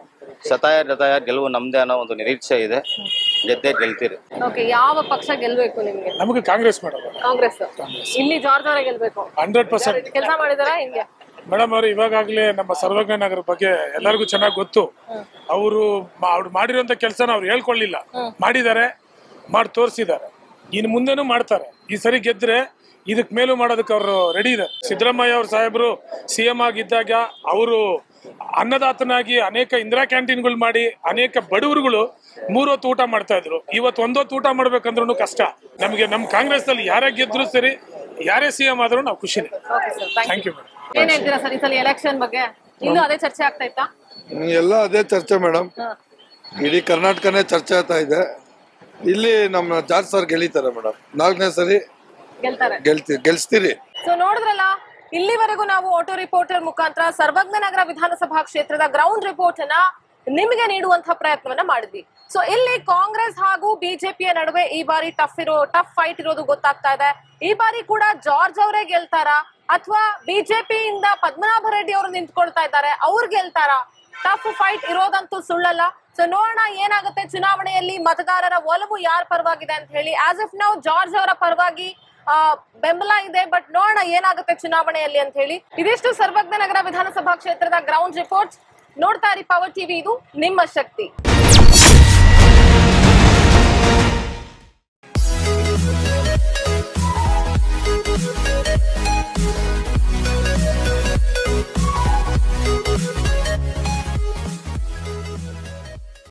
ಶತಾಯ ಗತಾಯ ಗೆಲುವು ನಮ್ದೇ ಅನ್ನೋ ಒಂದು ನಿರೀಕ್ಷೆ ಇದೆ ಗೆದ್ದೇ ಗೆಲ್ತೀರಿ ಓಕೆ ಯಾವ ಪಕ್ಷ ಗೆಲ್ಬೇಕು ನಿಮ್ಗೆ ನಮಗೆ ಕಾಂಗ್ರೆಸ್ ಮೇಡಮ್ ಕಾಂಗ್ರೆಸ್ ಇಲ್ಲಿ ಜಾರ್ಜ್ ಅವರೇ ಗೆಲ್ಬೇಕು ಹಂಡ್ರೆಡ್ ಪರ್ಸೆಂಟ್ ಕೆಲಸ ಮಾಡಿದಾರಾ ಹಿಂಗೆ ಮೇಡಮ್ ಅವರು ಇವಾಗಲೇ ನಮ್ಮ ಸರ್ವಜ್ಞ ನಗರ ಬಗ್ಗೆ ಎಲ್ಲರಿಗೂ ಚೆನ್ನಾಗಿ ಗೊತ್ತು ಅವರು ಅವ್ರು ಮಾಡಿರುವಂತ ಕೆಲಸನ ಅವ್ರು ಹೇಳ್ಕೊಳ್ಳಿಲ್ಲ ಮಾಡಿದ್ದಾರೆ ಮಾಡಿ ತೋರಿಸಿದ್ದಾರೆ ಇನ್ನು ಮುಂದೆನೂ ಮಾಡ್ತಾರೆ ಈ ಸರಿ ಗೆದ್ರೆ ಇದಕ್ ಮೇಲೂ ಮಾಡೋದಕ್ಕೆ ಅವರು ರೆಡಿ ಇದ್ದಾರೆ ಸಿದ್ದರಾಮಯ್ಯ ಅವ್ರ ಸಾಹೇಬರು ಸಿ ಎಂ ಆಗಿದ್ದಾಗ ಅವರು ಅನ್ನದಾತನಾಗಿ ಅನೇಕ ಇಂದಿರಾ ಕ್ಯಾಂಟೀನ್ಗಳು ಮಾಡಿ ಅನೇಕ ಬಡವರುಗಳು ಮೂರೊತ್ತು ಊಟ ಮಾಡ್ತಾ ಇದ್ರು ಇವತ್ತು ಒಂದೊತ್ತು ಊಟ ಮಾಡ್ಬೇಕಂದ್ರೂ ಕಷ್ಟ ನಮಗೆ ನಮ್ಮ ಕಾಂಗ್ರೆಸ್ ನಲ್ಲಿ ಯಾರೇ ಗೆದ್ರು ಸರಿ ಯಾರೇ ಸಿ ಎಂ ಆದ್ರೂ ನಾವು ಖುಷಿನೇ okay sir thank you madam ಏನ್ ಹೇಳ್ತೀರಾ ಸರ್ ಈ ಸಲ ಎಲೆಕ್ಷನ್ ಬಗ್ಗೆ ಇಲ್ಲೂ ಅದೇ ಚರ್ಚೆ ಆಗ್ತಾ ಇತ್ತಾ ಎಲ್ಲ ಅದೇ ಚರ್ಚೆ ಮೇಡಮ್ ಇಡೀ ಕರ್ನಾಟಕನೇ ಚರ್ಚೆ ಆಗ್ತಾ ಇದೆ ಇಲ್ಲಿ ನಮ್ಮ ಜಾರ್ಜ್ ಸರ್ ಗೆಲ್ಲಿತಾರೆ ಮೇಡಮ್ ನಾಲ್ಕನೇ ಸರಿ ಗೆಲ್ತಾರೆ ಗೆಲ್ತಿ ಗೆಲ್ಸ್ತೀರಿ ಸೊ ನೋಡಿದ್ರಲ್ಲ ಇಲ್ಲಿವರೆಗೂ ನಾವು ಆಟೋ ರಿಪೋರ್ಟರ್ ಮುಖಾಂತರ ಸರ್ವಜ್ಞ ನಗರ ವಿಧಾನಸಭಾ ಕ್ಷೇತ್ರದ ಗ್ರೌಂಡ್ ರಿಪೋರ್ಟ್ ಅನ್ನ ನಿಮಗೆ ನೀಡುವಂತಹ ಪ್ರಯತ್ನವನ್ನ ಮಾಡಿದ್ವಿ ಸೊ ಇಲ್ಲಿ ಕಾಂಗ್ರೆಸ್ ಹಾಗೂ ಬಿಜೆಪಿಯ ನಡುವೆ ಈ ಬಾರಿ ಟಫ್ ಇರೋ ಟಫ್ ಫೈಟ್ ಇರೋದು ಗೊತ್ತಾಗ್ತಾ ಇದೆ ಈ ಬಾರಿ ಕೂಡ ಜಾರ್ಜ್ ಅವರೇ ಗೆಲ್ತಾರಾ ಅಥವಾ ಬಿಜೆಪಿಯಿಂದ ಪದ್ಮನಾಭ ರೆಡ್ಡಿ ಅವರು ನಿಂತ್ಕೊಳ್ತಾ ಇದ್ದಾರೆ ಅವ್ರು ಗೆಲ್ತಾರಾ ಟಫ್ ಫೈಟ್ ಇರೋದಂತೂ ಸುಳ್ಳಲ್ಲ ಸೊ ನೋಡೋಣ ಏನಾಗುತ್ತೆ ಚುನಾವಣೆಯಲ್ಲಿ ಮತದಾರರ ಒಲವು ಯಾರ ಪರವಾಗಿದೆ ಅಂತ ಹೇಳಿ ಆಸ್ ಇಫ್ ನಾವು ಜಾರ್ಜ್ ಅವರ ಪರವಾಗಿ ಆ, ಬೆಂಬಲ ಇದೆ ಬಟ್ ನೋಡೋಣ ಏನಾಗುತ್ತೆ ಚುನಾವಣೆಯಲ್ಲಿ ಅಂತ ಹೇಳಿ ಇದಿಷ್ಟು ಸರ್ವಜ್ಞ ನಗರ ವಿಧಾನಸಭಾ ಕ್ಷೇತ್ರದ ಗ್ರೌಂಡ್ ರಿಪೋರ್ಟ್ ನೋಡ್ತಾ ಇರಿ ಪವರ್ ಟಿವಿ ಇದು ನಿಮ್ಮ ಶಕ್ತಿ